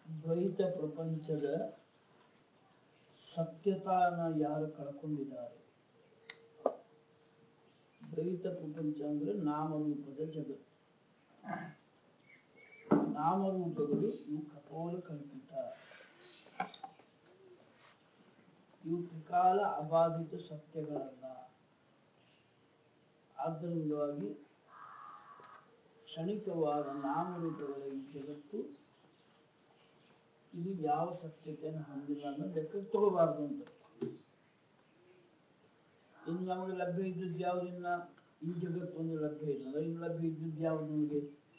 ದ್ವೈತ ಪ್ರಪಂಚದ ಸತ್ಯತಾನ ಯಾರು ಕಳ್ಕೊಂಡಿದ್ದಾರೆ ದ್ವೈತ ಪ್ರಪಂಚ ಅಂದ್ರೆ ನಾಮರೂಪದ ಜಗತ್ತು ನಾಮರೂಪಗಳು ಇವು ಕಪೋಲ ಕಲ್ಪಿತ ಇವು ತ್ರಿಕಾಲ ಅಬಾಧಿತ ಸತ್ಯಗಳಲ್ಲ ಆದ್ದರಿಂದವಾಗಿ ಕ್ಷಣಿಕವಾದ ನಾಮರೂಪಗಳ ಈ ಜಗತ್ತು ಇದು ಯಾವ ಸತ್ಯತೆಯನ್ನು ಹೊಂದಿಲ್ಲ ಅನ್ನೋ ಲೆಕ್ಕಕ್ಕೆ ತಗೋಬಾರ್ದು ಅಂತ ಇನ್ನು ನಮಗೆ ಲಭ್ಯ ಇದ್ದದ್ದು ಯಾವುದಿಲ್ಲ ಈ ಜಗತ್ತು ಒಂದು ಲಭ್ಯ ಇಲ್ಲ ಇನ್ನು ಲಭ್ಯ ಇದ್ದದ್ದು ಯಾವುದು ನಮಗೆ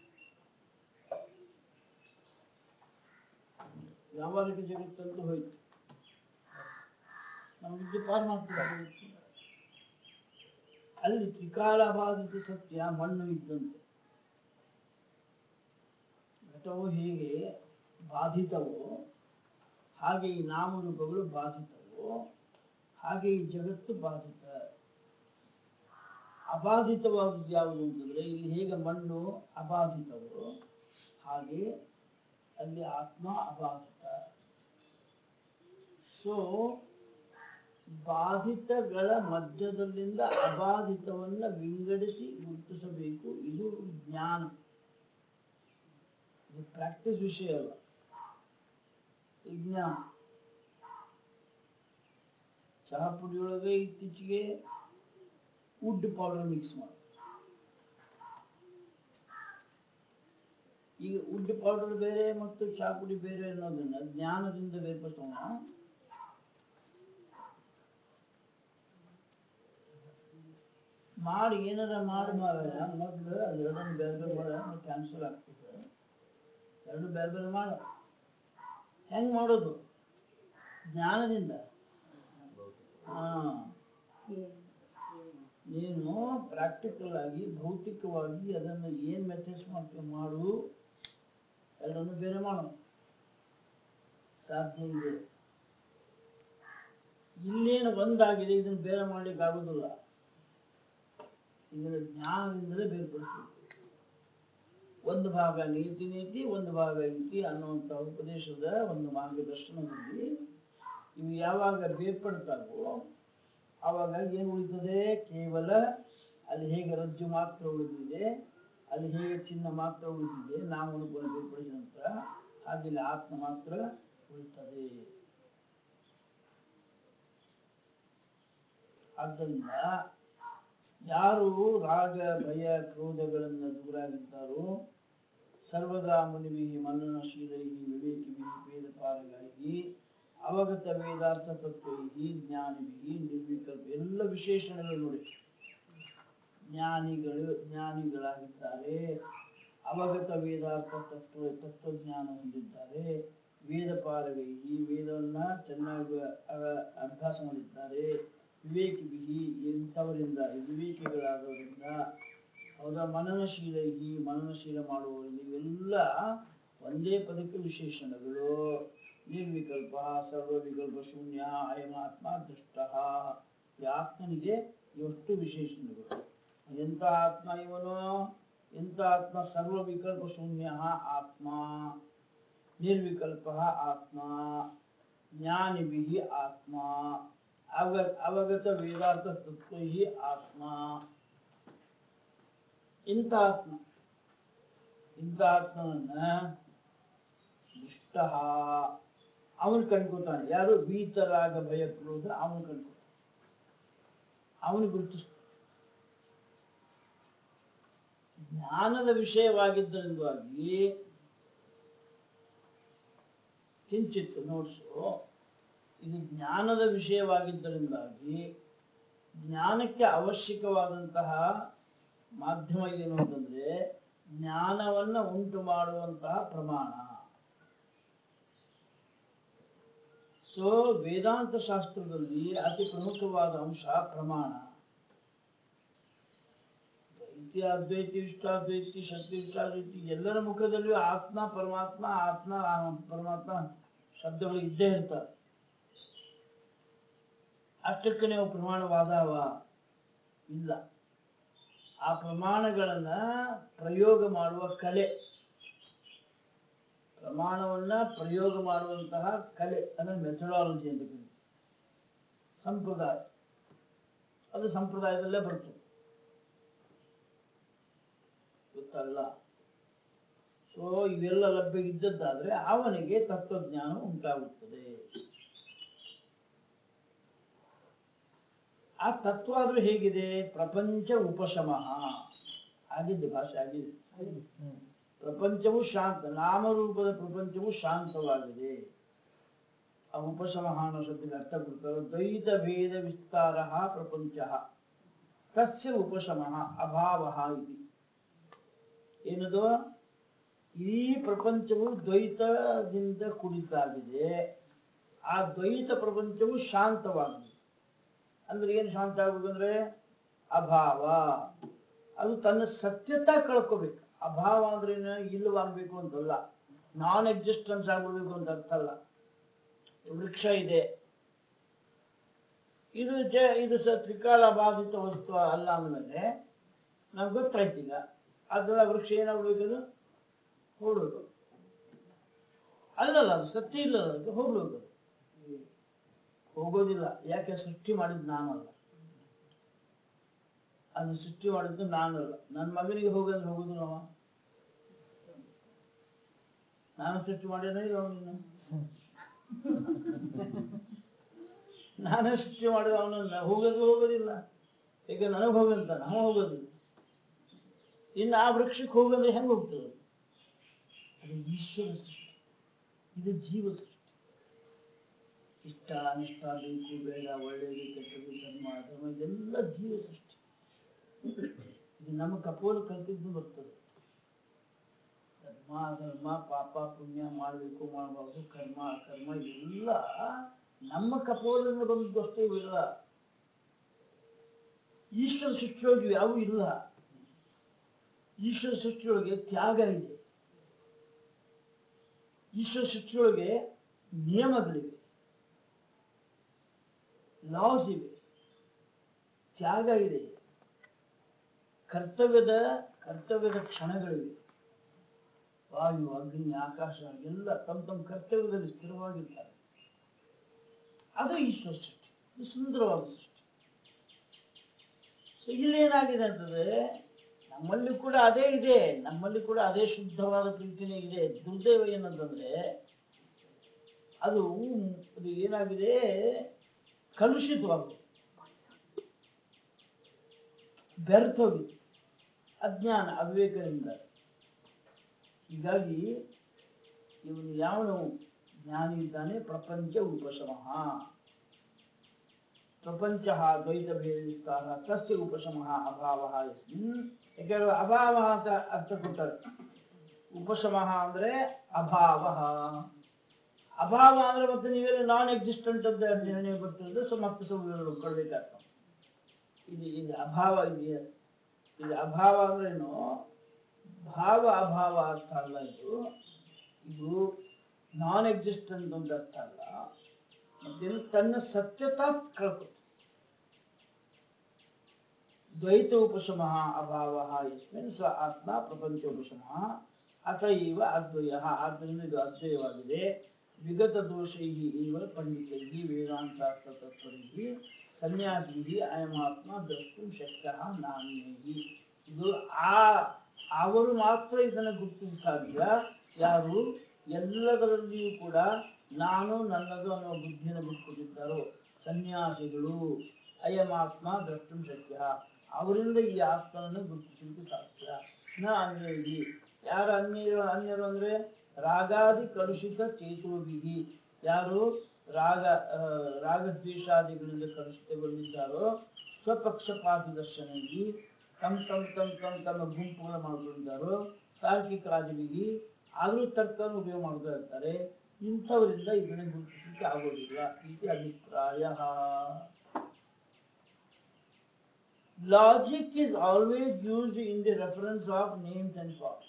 ವ್ಯಾವಹಾರಿಕ ಜಗತ್ತಂತೂ ಹೋಯ್ತು ನಮಗೆ ಪಾರಮಾರ್ಥಿಕ ಜಗತ್ತು ಅಲ್ಲಿ ತ್ರಿಕಾಲಬಾಧಿತ ಸತ್ಯ ಮಣ್ಣು ಇದ್ದಂತೆ ಘಟವು ಹೇಗೆ ಬಾಧಿತವೋ ಹಾಗೆ ಈ ನಾಮರೂಪಗಳು ಬಾಧಿತವೋ ಹಾಗೆ ಈ ಜಗತ್ತು ಬಾಧಿತ ಅಬಾಧಿತವಾದದ್ದು ಯಾವುದು ಅಂತಂದ್ರೆ ಇಲ್ಲಿ ಹೇಗೆ ಮಣ್ಣು ಅಬಾಧಿತವೋ ಹಾಗೆ ಅಲ್ಲಿ ಆತ್ಮ ಅಬಾಧಿತ ಸೊ ಬಾಧಿತಗಳ ಮಧ್ಯದಲ್ಲಿಂದ ಅಬಾಧಿತವನ್ನ ವಿಂಗಡಿಸಿ ಗುರುತಿಸಬೇಕು ಇದು ಜ್ಞಾನ ಇದು ಪ್ರಾಕ್ಟೀಸ್ ವಿಷಯ ಅಲ್ಲ ವಿಜ್ಞಾನ ಚಹಾ ಪುಡಿಯೊಳಗೆ ಇತ್ತೀಚೆಗೆ ವುಡ್ ಪೌಡರ್ ಮಿಕ್ಸ್ ಮಾಡಿ ಈಗ ವುಡ್ ಪೌಡರ್ ಬೇರೆ ಮತ್ತು ಚಹಾ ಪುಡಿ ಬೇರೆ ಅನ್ನೋದನ್ನ ಜ್ಞಾನದಿಂದ ಬೇರ್ಪಡಿಸೋಣ ಮಾಡಿ ಏನಾರ ಮಾಡಿ ಮಾರಾಯ ಮೊದ್ಲು ಎರಡನ್ನು ಬೇರೆ ಬೇರೆ ಮಾಡ ಕ್ಯಾನ್ಸಲ್ ಆಗ್ತದೆ ಎರಡು ಬೇರೆ ಬೇರೆ ಮಾಡ ಹೆಂಗ್ ಮಾಡೋದು ಜ್ಞಾನದಿಂದ ಹಾ ನೀನು ಪ್ರಾಕ್ಟಿಕಲ್ ಆಗಿ ಭೌತಿಕವಾಗಿ ಅದನ್ನು ಏನ್ ಮೆಸೇಜ್ ಮಾಡ್ತೀವಿ ಮಾಡು ಎರಡನ್ನು ಬೇರೆ ಮಾಡು ಸಾಧ್ಯ ಇದೆ ಇಲ್ಲೇನು ಒಂದಾಗಿದೆ ಇದನ್ನು ಬೇರೆ ಮಾಡ್ಲಿಕ್ಕೆ ಆಗುದಿಲ್ಲ ಇದರ ಜ್ಞಾನದಿಂದಲೇ ಬೇರ್ಪಡಿಸಬೇಕು ಒಂದು ಭಾಗ ನೀತಿ ನೀತಿ ಒಂದು ಭಾಗ ಇತಿ ಅನ್ನುವಂಥ ಉಪದೇಶದ ಒಂದು ಮಾರ್ಗದರ್ಶನದಲ್ಲಿ ಇವು ಯಾವಾಗ ಬೇರ್ಪಡ್ತಾವೋ ಆವಾಗ ಏನು ಉಳಿತದೆ ಕೇವಲ ಅಲ್ಲಿ ಹೇಗೆ ರಜ್ಜು ಮಾತ್ರ ಉಳಿದಿದೆ ಅಲ್ಲಿ ಹೇಗೆ ಚಿನ್ನ ಮಾತ್ರ ಉಳಿದಿದೆ ನಾಮರೂಪವನ್ನು ಬೇರ್ಪಡಿಸಿದ ನಂತರ ಹಾಗೆ ಇಲ್ಲಿ ಆತ್ಮ ಮಾತ್ರ ಉಳಿತದೆ ಆದ್ದರಿಂದ ಯಾರು ರಾಗ ಭಯ ಕ್ರೋಧಗಳನ್ನು ದೂರಾಗಿದ್ದಾರೋ ಸರ್ವದಾ ಮುನಿವಿ ಮನನಶೀಲೈ ವಿವೇಕಿವಿ ವೇದ ಪಾಲಗಾಗಿ ಅವಗತ ವೇದಾರ್ಥ ತತ್ವೈ ಜ್ಞಾನಿವಿ ನಿರ್ವಿಕಲ್ಪ ಎಲ್ಲ ವಿಶೇಷಣಗಳು ನೋಡಿ ಜ್ಞಾನಿಗಳು ಜ್ಞಾನಿಗಳಾಗಿದ್ದಾರೆ ಅವಗತ ವೇದಾರ್ಥ ತತ್ವ ತತ್ವಜ್ಞಾನ ಹೊಂದಿದ್ದಾರೆ ವೇದ ಪಾರಗೈಹಿ ವೇದವನ್ನ ಚೆನ್ನಾಗಿ ಅವ- ಅಭ್ಯಾಸ ಮಾಡಿದ್ದಾರೆ ವಿವೇಕಿವಿ ಇಂಥವರಿಂದ ವಿವೇಕಿಗಳಾದವರಿಂದ ಅವರ ಮನನಶೀಲೈಹಿ ಮನನಶೀಲ ಮಾಡುವವರಿಂದ ಇವೆಲ್ಲ ಒಂದೇ ಪದಕ್ಕೆ ವಿಶೇಷಣಗಳು ನಿರ್ವಿಕಲ್ಪ ಸರ್ವ ವಿಕಲ್ಪ ಶೂನ್ಯ ಅಯಮಾತ್ಮ ದೃಷ್ಟ ಈ ಆತ್ಮನಿಗೆ ಎಷ್ಟು ವಿಶೇಷಣಗಳು ಎಂತ ಆತ್ಮ ಇವನು ಎಂತ ಆತ್ಮ ಸರ್ವ ವಿಕಲ್ಪ ಶೂನ್ಯ ಆತ್ಮ ನಿರ್ವಿಕಲ್ಪ ಆತ್ಮ ಜ್ಞಾನಿಭಿ ಆತ್ಮ ಅವ ಅವಗತ ವೇದಾಂತ ತತ್ವೈ ಆತ್ಮ ಇಂಥ ಆತ್ಮ ಇಂಥ ಆತ್ಮವನ್ನ ದುಷ್ಟ ಅವನು ಕಂಡ್ಕೋತಾನೆ ಯಾರು ಭೀತರಾಗ ಭಯ ಕ್ರೋಧ ಅವನು ಕಂಡ್ಕೋತಾನೆ ಅವನು ಗುರುತಿಸ್ತಾನೆ ಜ್ಞಾನದ ವಿಷಯವಾಗಿದ್ದರಿಂದಾಗಿ ಕಿಂಚಿತ್ ನೋಟ್ಸು ಇದು ಜ್ಞಾನದ ವಿಷಯವಾಗಿದ್ದರಿಂದಾಗಿ ಜ್ಞಾನಕ್ಕೆ ಅವಶ್ಯಕವಾದಂತಹ ಮಾಧ್ಯಮ ಏನು ಅಂತಂದ್ರೆ ಜ್ಞಾನವನ್ನ ಉಂಟು ಮಾಡುವಂತಹ ಪ್ರಮಾಣ ಸೊ ವೇದಾಂತ ಶಾಸ್ತ್ರದಲ್ಲಿ ಅತಿ ಪ್ರಮುಖವಾದ ಅಂಶ ಪ್ರಮಾಣ ದ್ವೈತಿ ಅದ್ವೈತಿ ಇಷ್ಟಾದ್ವೈತಿ ಶಕ್ತಿ ಇಷ್ಟಾದ್ವೈತಿ ಎಲ್ಲರ ಮುಖದಲ್ಲಿಯೂ ಆತ್ಮ ಪರಮಾತ್ಮ ಆತ್ಮ ಆ, ಪರಮಾತ್ಮ ಶಬ್ದಗಳು ಇದ್ದೇ ಇರ್ತವೆ ಅಷ್ಟಕ್ಕೆ ನೀವು ಪ್ರಮಾಣವಾದವ ಇಲ್ಲ ಆ ಪ್ರಮಾಣಗಳನ್ನ ಪ್ರಯೋಗ ಮಾಡುವ ಕಲೆ ಪ್ರಮಾಣವನ್ನ ಪ್ರಯೋಗ ಮಾಡುವಂತಹ ಕಲೆ ಅಂದ್ರೆ ಮೆಥಡಾಲಜಿ ಅಂತ ಕರೀತೀವಿ ಸಂಪ್ರದಾಯ ಅದು ಸಂಪ್ರದಾಯದಲ್ಲೇ ಬರ್ತದೆ ಗೊತ್ತಲ್ಲ ಸೊ ಇವೆಲ್ಲ ಲಭ್ಯ ಇದ್ದದ್ದಾದ್ರೆ ಅವನಿಗೆ ತತ್ವಜ್ಞಾನ ಉಂಟಾಗುತ್ತದೆ ಆ ತತ್ವ ಆದ್ರೂ ಹೇಗಿದೆ ಪ್ರಪಂಚ ಉಪಶಮಃ ಆಗಿದ್ದು ಭಾಷೆ ಆಗಿದೆ ಪ್ರಪಂಚವು ಶಾಂತ ನಾಮರೂಪದ ಪ್ರಪಂಚವು ಶಾಂತವಾಗಿದೆ ಆ ಉಪಶಮಃ ಅನ್ನೋ ಶಬ್ದಕ್ಕೆ ಅರ್ಥ ಕೊಡ್ತಾರೆ ದ್ವೈತ ಭೇದ ವಿಸ್ತಾರ ಪ್ರಪಂಚ ತಸ್ಯ ಉಪಶಮಃ ಅಭಾವ ಇದು ಏನದು ಈ ಪ್ರಪಂಚವು ದ್ವೈತದಿಂದ ಕುಡಿತಾಗಿದೆ ಆ ದ್ವೈತ ಪ್ರಪಂಚವು ಶಾಂತವಾಗಿದೆ ಅಂದ್ರೆ ಏನು ಶಾಂತ ಆಗ್ಬೇಕಂದ್ರೆ ಅಭಾವ ಅದು ತನ್ನ ಸತ್ಯತ ಕಳ್ಕೋಬೇಕು ಅಭಾವ ಅಂದ್ರೆ ಏನು? ಇಲ್ಲವಾಗ್ಬೇಕು ಅಂತಲ್ಲ ನಾನ್ ಎಕ್ಸಿಸ್ಟೆನ್ಸ್ ಆಗ್ಬಿಡ್ಬೇಕು ಅಂತ ಅರ್ಥ ಅಲ್ಲ ವೃಕ್ಷ ಇದೆ ಇದು ಜ ಇದು ಸ ತ್ರಿಕಾಲ ಬಾಧಿತ ವಸ್ತು ಅಲ್ಲ ಅಂದಮೇಲೆ ನಮ್ಗೆ ಗೊತ್ತಾಯ್ತು ಈಗ ಅದರ ವೃಕ್ಷ ಏನಾಗ್ಬೇಕದು ಹೋಗ್ಬೇಕು ಅಲ್ಲಲ್ಲ ಅದು ಸತ್ಯ ಇಲ್ಲ ಅದಕ್ಕೆ ಹೋಗ್ಬೇಕು ಹೋಗೋದಿಲ್ಲ ಯಾಕೆ ಸೃಷ್ಟಿ ಮಾಡಿದ್ ನಾನಲ್ಲ ಅದು ಸೃಷ್ಟಿ ಮಾಡಿದ್ದು ನಾನಲ್ಲ ನನ್ನ ಮಗನಿಗೆ ಹೋಗಂದ್ರೆ ಹೋಗುದಿಲ್ಲ ಅವ ನಾನು ಸೃಷ್ಟಿ ಮಾಡಿದ್ರೆ ಇಲ್ಲ ಅವನಿನ್ನು ನಾನೇ ಸೃಷ್ಟಿ ಮಾಡಿದ ಅವನನ್ನ ಹೋಗೋದು ಹೋಗೋದಿಲ್ಲ ಈಗ ನನಗೆ ಹೋಗಂತ ನಾವು ಹೋಗೋದಿಲ್ಲ ಇನ್ನು ಆ ವೃಕ್ಷಕ್ಕೆ ಹೋಗಂದ್ರೆ ಹೆಂಗೆ ಹೋಗ್ತದೆ ಅದು ಈಶ್ವರ ಸೃಷ್ಟಿ ಇದು ಜೀವ ಸೃಷ್ಟಿ ಇಷ್ಟ ಅನಿಷ್ಟ ಬೇಕು ಬೇಡ ಒಳ್ಳೆಯದು ಕೆಟ್ಟದು ಧರ್ಮ ಅಧರ್ಮ ಇದೆಲ್ಲ ಜೀವ ಸೃಷ್ಟಿ ಇದು ನಮ್ಮ ಕಪೋಲ ಕಲ್ತಿದ್ದು ಬರ್ತದೆ ಧರ್ಮ ಅಧರ್ಮ ಪಾಪ ಪುಣ್ಯ ಮಾಡಬೇಕು ಮಾಡಬಾರ್ದು ಕರ್ಮ ಅಕರ್ಮ ಇದೆಲ್ಲ ನಮ್ಮ ಕಪೋಲದಿಂದ ಬಂದದ್ದು ಅಷ್ಟೇ ಇವೆಲ್ಲ ಈಶ್ವರ ಸೃಷ್ಟಿಯೊಳಗೆ ಯಾವೂ ಇಲ್ಲ ಈಶ್ವರ ಸೃಷ್ಟಿಯೊಳಗೆ ತ್ಯಾಗ ಇದೆ ಈಶ್ವರ ಸೃಷ್ಟಿಯೊಳಗೆ ನಿಯಮಗಳಿವೆ ಲಾಸ್ ಇವೆ ತ್ಯಾಗ ಇದೆ ಕರ್ತವ್ಯದ ಕರ್ತವ್ಯದ ಕ್ಷಣಗಳಿವೆ ವಾಯು ಅಗ್ನಿ ಆಕಾಶ ಎಲ್ಲ ತಮ್ಮ ತಮ್ಮ ಕರ್ತವ್ಯದಲ್ಲಿ ಸ್ಥಿರವಾಗಿರ್ತಾರೆ ಅದು ಈಶ್ವರ ಸೃಷ್ಟಿ ಇದು ಸುಂದರವಾದ ಸೃಷ್ಟಿ ಸೊ ಇಲ್ಲೇನಾಗಿದೆ ಅಂತಂದ್ರೆ ನಮ್ಮಲ್ಲಿ ಕೂಡ ಅದೇ ಇದೆ ನಮ್ಮಲ್ಲಿ ಕೂಡ ಅದೇ ಶುದ್ಧವಾದ ಪ್ರೀತಿನೇ ಇದೆ ದುರ್ದೈವ ಏನಂತಂದ್ರೆ ಅದು ಅದು ಏನಾಗಿದೆ ಕಲುಷಿತವಾಗಿದೆ ಬೆರ್ತೋಗಿದೆ ಅಜ್ಞಾನ ಅವಿವೇಕದಿಂದ ಹೀಗಾಗಿ ಇವನು ಯಾವನು ಜ್ಞಾನಿ ಇದ್ದಾನೆ ಪ್ರಪಂಚ ಉಪಶಮಃ ಪ್ರಪಂಚ ದ್ವೈತ ಭೇದ ವಿಸ್ತಾರ ತಸ್ಯ ಉಪಶಮಃ ಅಭಾವ ಯಸ್ಮಿನ್ ಯಾಕಂದ್ರೆ ಅಭಾವ ಅಂತ ಅರ್ಥ ಕೊಟ್ಟಾರೆ ಉಪಶಮಃ ಅಂದ್ರೆ ಅಭಾವ ಅಭಾವ ಅಂದ್ರೆ ಮತ್ತೆ ನೀವೆಲ್ಲ ನಾನ್ ಎಕ್ಸಿಸ್ಟೆಂಟ್ ಅಂತ ನಿರ್ಣಯ ಬರ್ತಿದ್ರೆ ಸೊ ಮತ್ತೆ ಸ್ವಲ್ಪ ಕೊಡ್ಬೇಕಾಗ್ತದೆ ಇದು ಇದು ಅಭಾವ ಇದೆಯಾ ಇದು ಅಭಾವ ಅಂದ್ರೇನು ಭಾವ ಅಭಾವ ಅರ್ಥ ಅಲ್ಲ ಇದು ಇದು ನಾನ್ ಎಕ್ಸಿಸ್ಟೆಂಟ್ ಅಂತ ಅರ್ಥ ಅಲ್ಲ ಮತ್ತೇನು ತನ್ನ ಸತ್ಯತಾ ಕಳ್ಕೊ ದ್ವೈತ ಉಪಶಮಃ ಅಭಾವ ಯಸ್ಮಿನ್ ಸ ಆತ್ಮ ಪ್ರಪಂಚ ಉಪಶಮಃ ಅತ ಇವ ಅದ್ವಯ ಆದ್ದರಿಂದ ಇದು ಅದ್ವಯವಾಗಿದೆ ವಿಗತ ದೋಷೈ ಇವ ಪಂಡಿತೈ ವೇದಾಂತಾರ್ಥ ತತ್ವೈ ಸನ್ಯಾಸಿ ಅಯಮಾತ್ಮ ದ್ರಷ್ಟು ಶಕ್ಯ ನಾಣ್ಯೈ ಇದು ಆ ಅವರು ಮಾತ್ರ ಇದನ್ನು ಗುರುತಿಸ ಸಾಧ್ಯ ಯಾರು ಎಲ್ಲದರಲ್ಲಿಯೂ ಕೂಡ ನಾನು ನನ್ನದು ಅನ್ನೋ ಬುದ್ಧಿಯನ್ನು ಬಿಟ್ಕೊಟ್ಟಿದ್ದಾರೋ ಸನ್ಯಾಸಿಗಳು ಅಯಮಾತ್ಮ ದ್ರಷ್ಟು ಶಕ್ಯ ಅವರಿಂದ ಈ ಆತ್ಮನನ್ನು ಗುರುತಿಸಲಿಕ್ಕೆ ಸಾಧ್ಯ ನ ಅನ್ಯೈಹಿ ಯಾರು ಅನ್ಯರು ಅನ್ಯರು ಅಂದ್ರೆ ರಾಗಾದಿ ಕಲುಷಿತ ಚೇತೋಭಿಹಿ ಯಾರು ರಾಗ ಆ, ರಾಗದ್ವೇಷಾದಿಗಳಿಂದ ಕಲುಷಿತಗೊಂಡಿದ್ದಾರೋ ಸ್ವಪಕ್ಷಪಾತಿ ದರ್ಶನಗಿ ತಮ್ಮ ತಮ್ಮ ತಮ್ಮ ತಮ್ಮ ತಮ್ಮ ಗುಂಪುಗಳು ಮಾಡ್ಕೊಂಡಿದ್ದಾರೋ ತಾರ್ಕಿಕರಾದಿಗಳಿಗೆ ಆದರೂ ತರ್ಕವನ್ನು ಉಪಯೋಗ ಮಾಡ್ತಾ ಇರ್ತಾರೆ ಇಂಥವರಿಂದ ಇದನ್ನು ಗುರುತಿಸಲಿಕ್ಕೆ ಆಗೋದಿಲ್ಲ ಇದು ಅಭಿಪ್ರಾಯ Logic is always used in the reference of names and forms.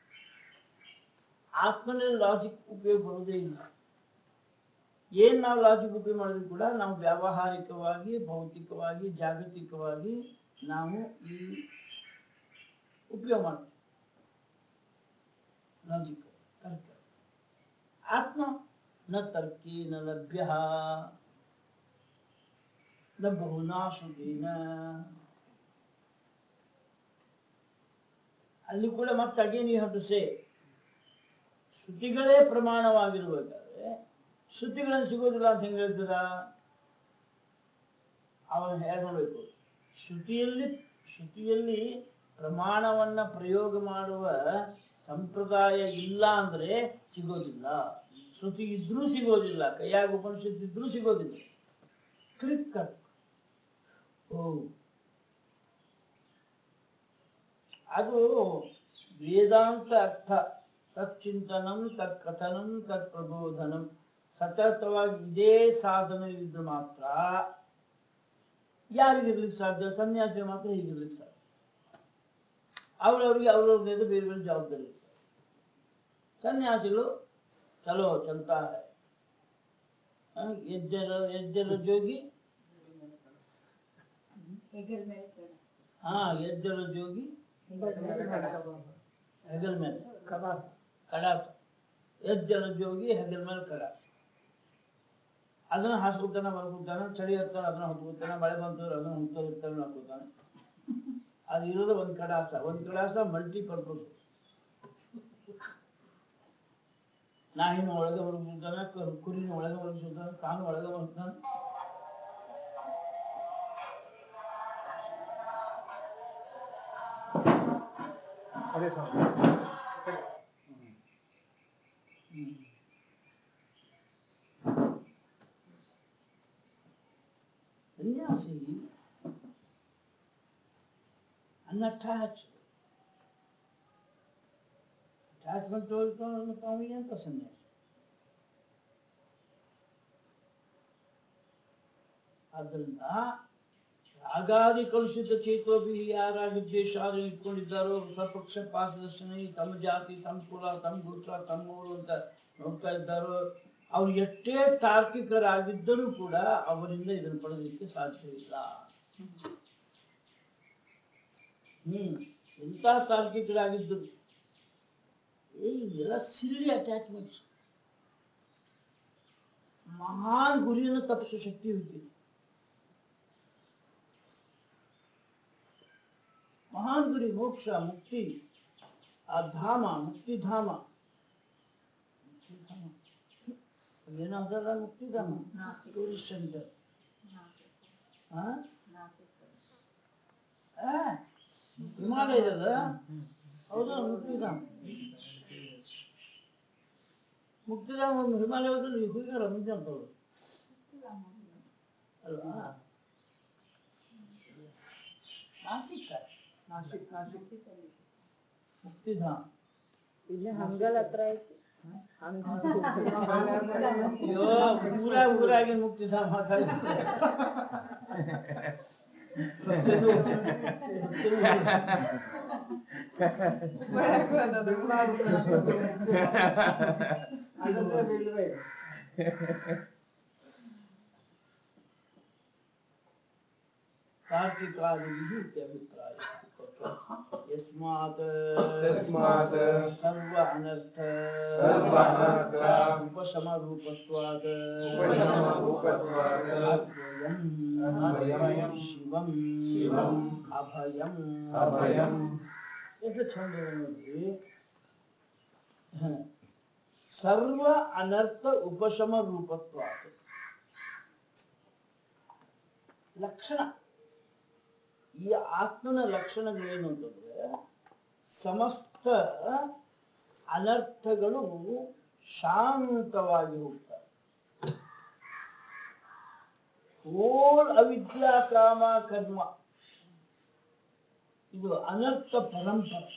ಆತ್ಮನಲ್ಲಿ ಲಾಜಿಕ್ ಉಪಯೋಗ ಬರುವುದೇ ಇಲ್ಲ ಏನ್ ನಾವು ಲಾಜಿಕ್ ಉಪಯೋಗ ಮಾಡಿದ್ರು ಕೂಡ ನಾವು ವ್ಯಾವಹಾರಿಕವಾಗಿ ಭೌತಿಕವಾಗಿ ಜಾಗತಿಕವಾಗಿ ನಾವು ಈ ಉಪಯೋಗ ಮಾಡ್ತೀವಿ ಲಾಜಿಕ್ ತರ್ಕ ನ ತರ್ಕೇನ ಲಭ್ಯ ನ ಬಹುನಾ ಶ್ರುತೇನ ಅಲ್ಲಿ ಕೂಡ ಮತ್ತೆ again you have to say ಶ್ರುತಿಗಳೇ ಪ್ರಮಾಣವಾಗಿರ್ಬೇಕಾದ್ರೆ ಶ್ರುತಿಗಳನ್ನು ಸಿಗೋದಿಲ್ಲ ಅಂತ ಹೆಂಗ್ ಹೇಳ್ತೀರಾ ಅವನು ಹೇಳ್ಬೇಕು ಶ್ರುತಿಯಲ್ಲಿ ಶ್ರುತಿಯಲ್ಲಿ ಪ್ರಮಾಣವನ್ನ ಪ್ರಯೋಗ ಮಾಡುವ ಸಂಪ್ರದಾಯ ಇಲ್ಲ ಅಂದ್ರೆ ಸಿಗೋದಿಲ್ಲ ಶ್ರುತಿ ಇದ್ರೂ ಸಿಗೋದಿಲ್ಲ ಕೈಯಾಗ ಉಪನಿಷತ್ ಇದ್ರೂ ಸಿಗೋದಿಲ್ಲ ಕ್ಲಿಕ್ ಕಟ್ ಓ ಅದು ವೇದಾಂತ ಅರ್ಥ ತಚ್ಚಿಂತನಂ ತತ್ ಕಥನಂ ತತ್ ಪ್ರಬೋಧನಂ ಸತತವಾಗಿ ಇದೇ ಸಾಧನೆ ಇದ್ರೆ ಮಾತ್ರ ಯಾರಿಗಿರ್ಲಿಕ್ಕೆ ಸಾಧ್ಯ ಸನ್ಯಾಸಿ ಮಾತ್ರ ಹೀಗಿರ್ಲಿಕ್ಕೆ ಸಾಧ್ಯ ಅವ್ರವ್ರಿಗೆ ಅವ್ರವ್ರದ್ದು ಬೇರೆ ಬೇರೆ ಜವಾಬ್ದಾರಿ ಇರ್ತದೆ ಸನ್ಯಾಸಿಗಳು ಚಲೋ ಚಲ್ತಾ है हाँ, ಎಜ್ಜರ ಎಜ್ಜರ ಜೋಗಿ ಹಾ ಎಜ್ಜರ ಜೋಗಿ ಹೆಗಲ್ ಮೇಲೆ ಕಡಾಸ ಎಜ್ಜರ ಜೋಗಿ ಹೆಗಲ್ ಮೇಲೆ ಕಡಾಸ ಅದನ್ನ ಹಾಸ್ಕೊತಾನೆ ಬರ್ಕೊತಾನೆ ಚಳಿ ಹತ್ತಾನೆ ಅದನ್ನ ಹೊತ್ಕೊತಾನೆ ಮಳೆ ಬಂತು ಅದನ್ನ ಹೊತ್ಕೊತಾನೆ ಹಾಕೋತಾನೆ ಅದು ಇರೋದು ಒಂದ್ ಕಡಾಸ ಒಂದ್ ಕಡಾಸ ಮಲ್ಟಿಪರ್ಪಸ್ ನಾಯಿನ ಒಳಗೆ ಹೊರಗಿರ್ತಾನೆ ಕುರಿನ ಒಳಗೆ ಹೊರಗಿರ್ತಾನೆ ಕಾನು ಒಳಗೆ ಹೊರಗ್ತಾನೆ ಅದೇ ಸರ್ ಹ್ಮ್. ಸನ್ಯಾಸಿ ಅನ್ಅಟ್ಯಾಚ್ ಅಟ್ಯಾಚ್ಮೆಂಟ್ ಅವನಿಗೆ ಅಂತ ಸನ್ಯಾಸಿ ಆದ್ದರಿಂದ ರಾಗಾದಿ ಕಲುಷಿತ ಚೇತೋಭಿ ಯಾರಾಗಿ ದ್ವೇಷಾದಿ ಇಟ್ಕೊಂಡಿದ್ದಾರೋ ಸ್ವಪಕ್ಷ ಪಾದರ್ಶನ ತಮ್ಮ ಜಾತಿ ತಮ್ಮ ಕುಲ ತಮ್ಮ ಗೋತ್ರ ತಮ್ಮ ಊರು ಅಂತ ನೋಡ್ತಾ ಇದ್ದಾರೋ ಅವ್ರು ಎಷ್ಟೇ ತಾರ್ಕಿಕರಾಗಿದ್ದರೂ ಕೂಡ ಅವರಿಂದ ಇದನ್ನು ಪಡೆಯಲಿಕ್ಕೆ ಸಾಧ್ಯ ಇಲ್ಲ ಹ್ಮ್ ಎಂತ ತಾರ್ಕಿಕರಾಗಿದ್ದರು ಏ ಇವೆಲ್ಲ ಸಿಲ್ಲಿ ಅಟ್ಯಾಚ್ಮೆಂಟ್ಸ್ ಮಹಾನ್ ಗುರಿಯನ್ನು ತಪ್ಪಿಸೋ ಶಕ್ತಿ ಇರುತ್ತೆ ಮಹಾನ್ ಗುರಿ ಮೋಕ್ಷ ಮುಕ್ತಿ ಆ ಧಾಮ ಮುಕ್ತಿಧಾಮ ಮುಕ್ತಿಧಾಮ ಏನಾದಲ್ಲ ಮುಕ್ತಿಧಾಮ ಟೂರಿಸ್ಟ್ ಸೆಂಟರ್ ಹಿಮಾಲಯದ ಹೌದಾ ಮುಕ್ತಿಧಾಮ ಮುಕ್ತಿಧಾಮ ಹಿಮಾಲಯದಲ್ಲಿ ಹೋಗ್ಯಾರ ಮುಂದೆ ಅಂತ ಅವ್ರು. ಅಲ್ವಾ ನಾಸಿಕ್ ನಾಸಿಕ್ ನಾಸಿಕ್ ಮುಕ್ತಿಧಾಮ ಇಲ್ಲೇ ಹಂಗಲ್ ಹತ್ರ ಐತಿ ಅಯ್ಯೋ ಊರ ಊರಾಗಿ ಮುಕ್ತಿಧಾಮ ಹಾಗಾಗಿ ಅದನ್ನ ರೈಲ್ವೆ ತಾರ್ಕಿಕಾದಿभिः इत्यभिप्राय यस्मात् तस्मात् सर्व अनर्थ सर्व अनर्थ उपशमरूपत्वात् उपशमरूपत्वात् अद्वयम् अद्वयम् शिवम् शिवम् अभयम् अभयम् ಎಷ್ಟು ಚಂದ ಇದೆ ನೋಡ್ರಿ ಹ. ಸರ್ವ ಅನರ್ಥ ಉಪಶಮ ರೂಪತ್ವ ಲಕ್ಷಣ ಈ ಆತ್ಮನ ಲಕ್ಷಣಗಳೇನು ಅಂತಂದ್ರೆ ಸಮಸ್ತ ಅನರ್ಥಗಳು ಶಾಂತವಾಗಿ ಹೋಗ್ತವೆ ಹೋಲ್ ಅವಿದ್ಯಾ ಕಾಮ ಕರ್ಮ ಇದು ಅನರ್ಥ ಪರಂಪರೆ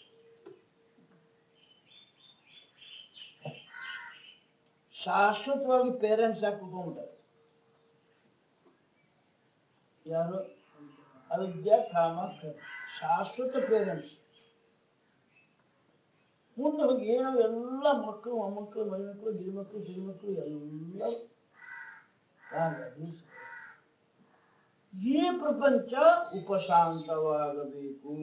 ಶಾಶ್ವತವಾಗಿ ಪೇರೆಂಟ್ಸ್ ಆಗಿ ಕುತ್ಕೊಂಡ್ಬಿಟ್ಟಾರೆ ಯಾರು ಅವಿದ್ಯಾ ಕಾಮ ಕರ್ಮ ಶಾಶ್ವತ ಪೇರೆಂಟ್ಸ್ ಮುಂದೆ ಹೋಗಿ ಏನೋ ಎಲ್ಲ ಮಕ್ಕಳು ಮೊಮ್ಮಕ್ಕಳು ಮರಿಮಕ್ಕಳು ಗಿರಿಮಕ್ಕಳು ಸಿರಿಮಕ್ಕಳು ಎಲ್ಲ ಹಾಗಾಗಿ ಈ ಪ್ರಪಂಚ ಉಪಶಾಂತವಾಗಬೇಕು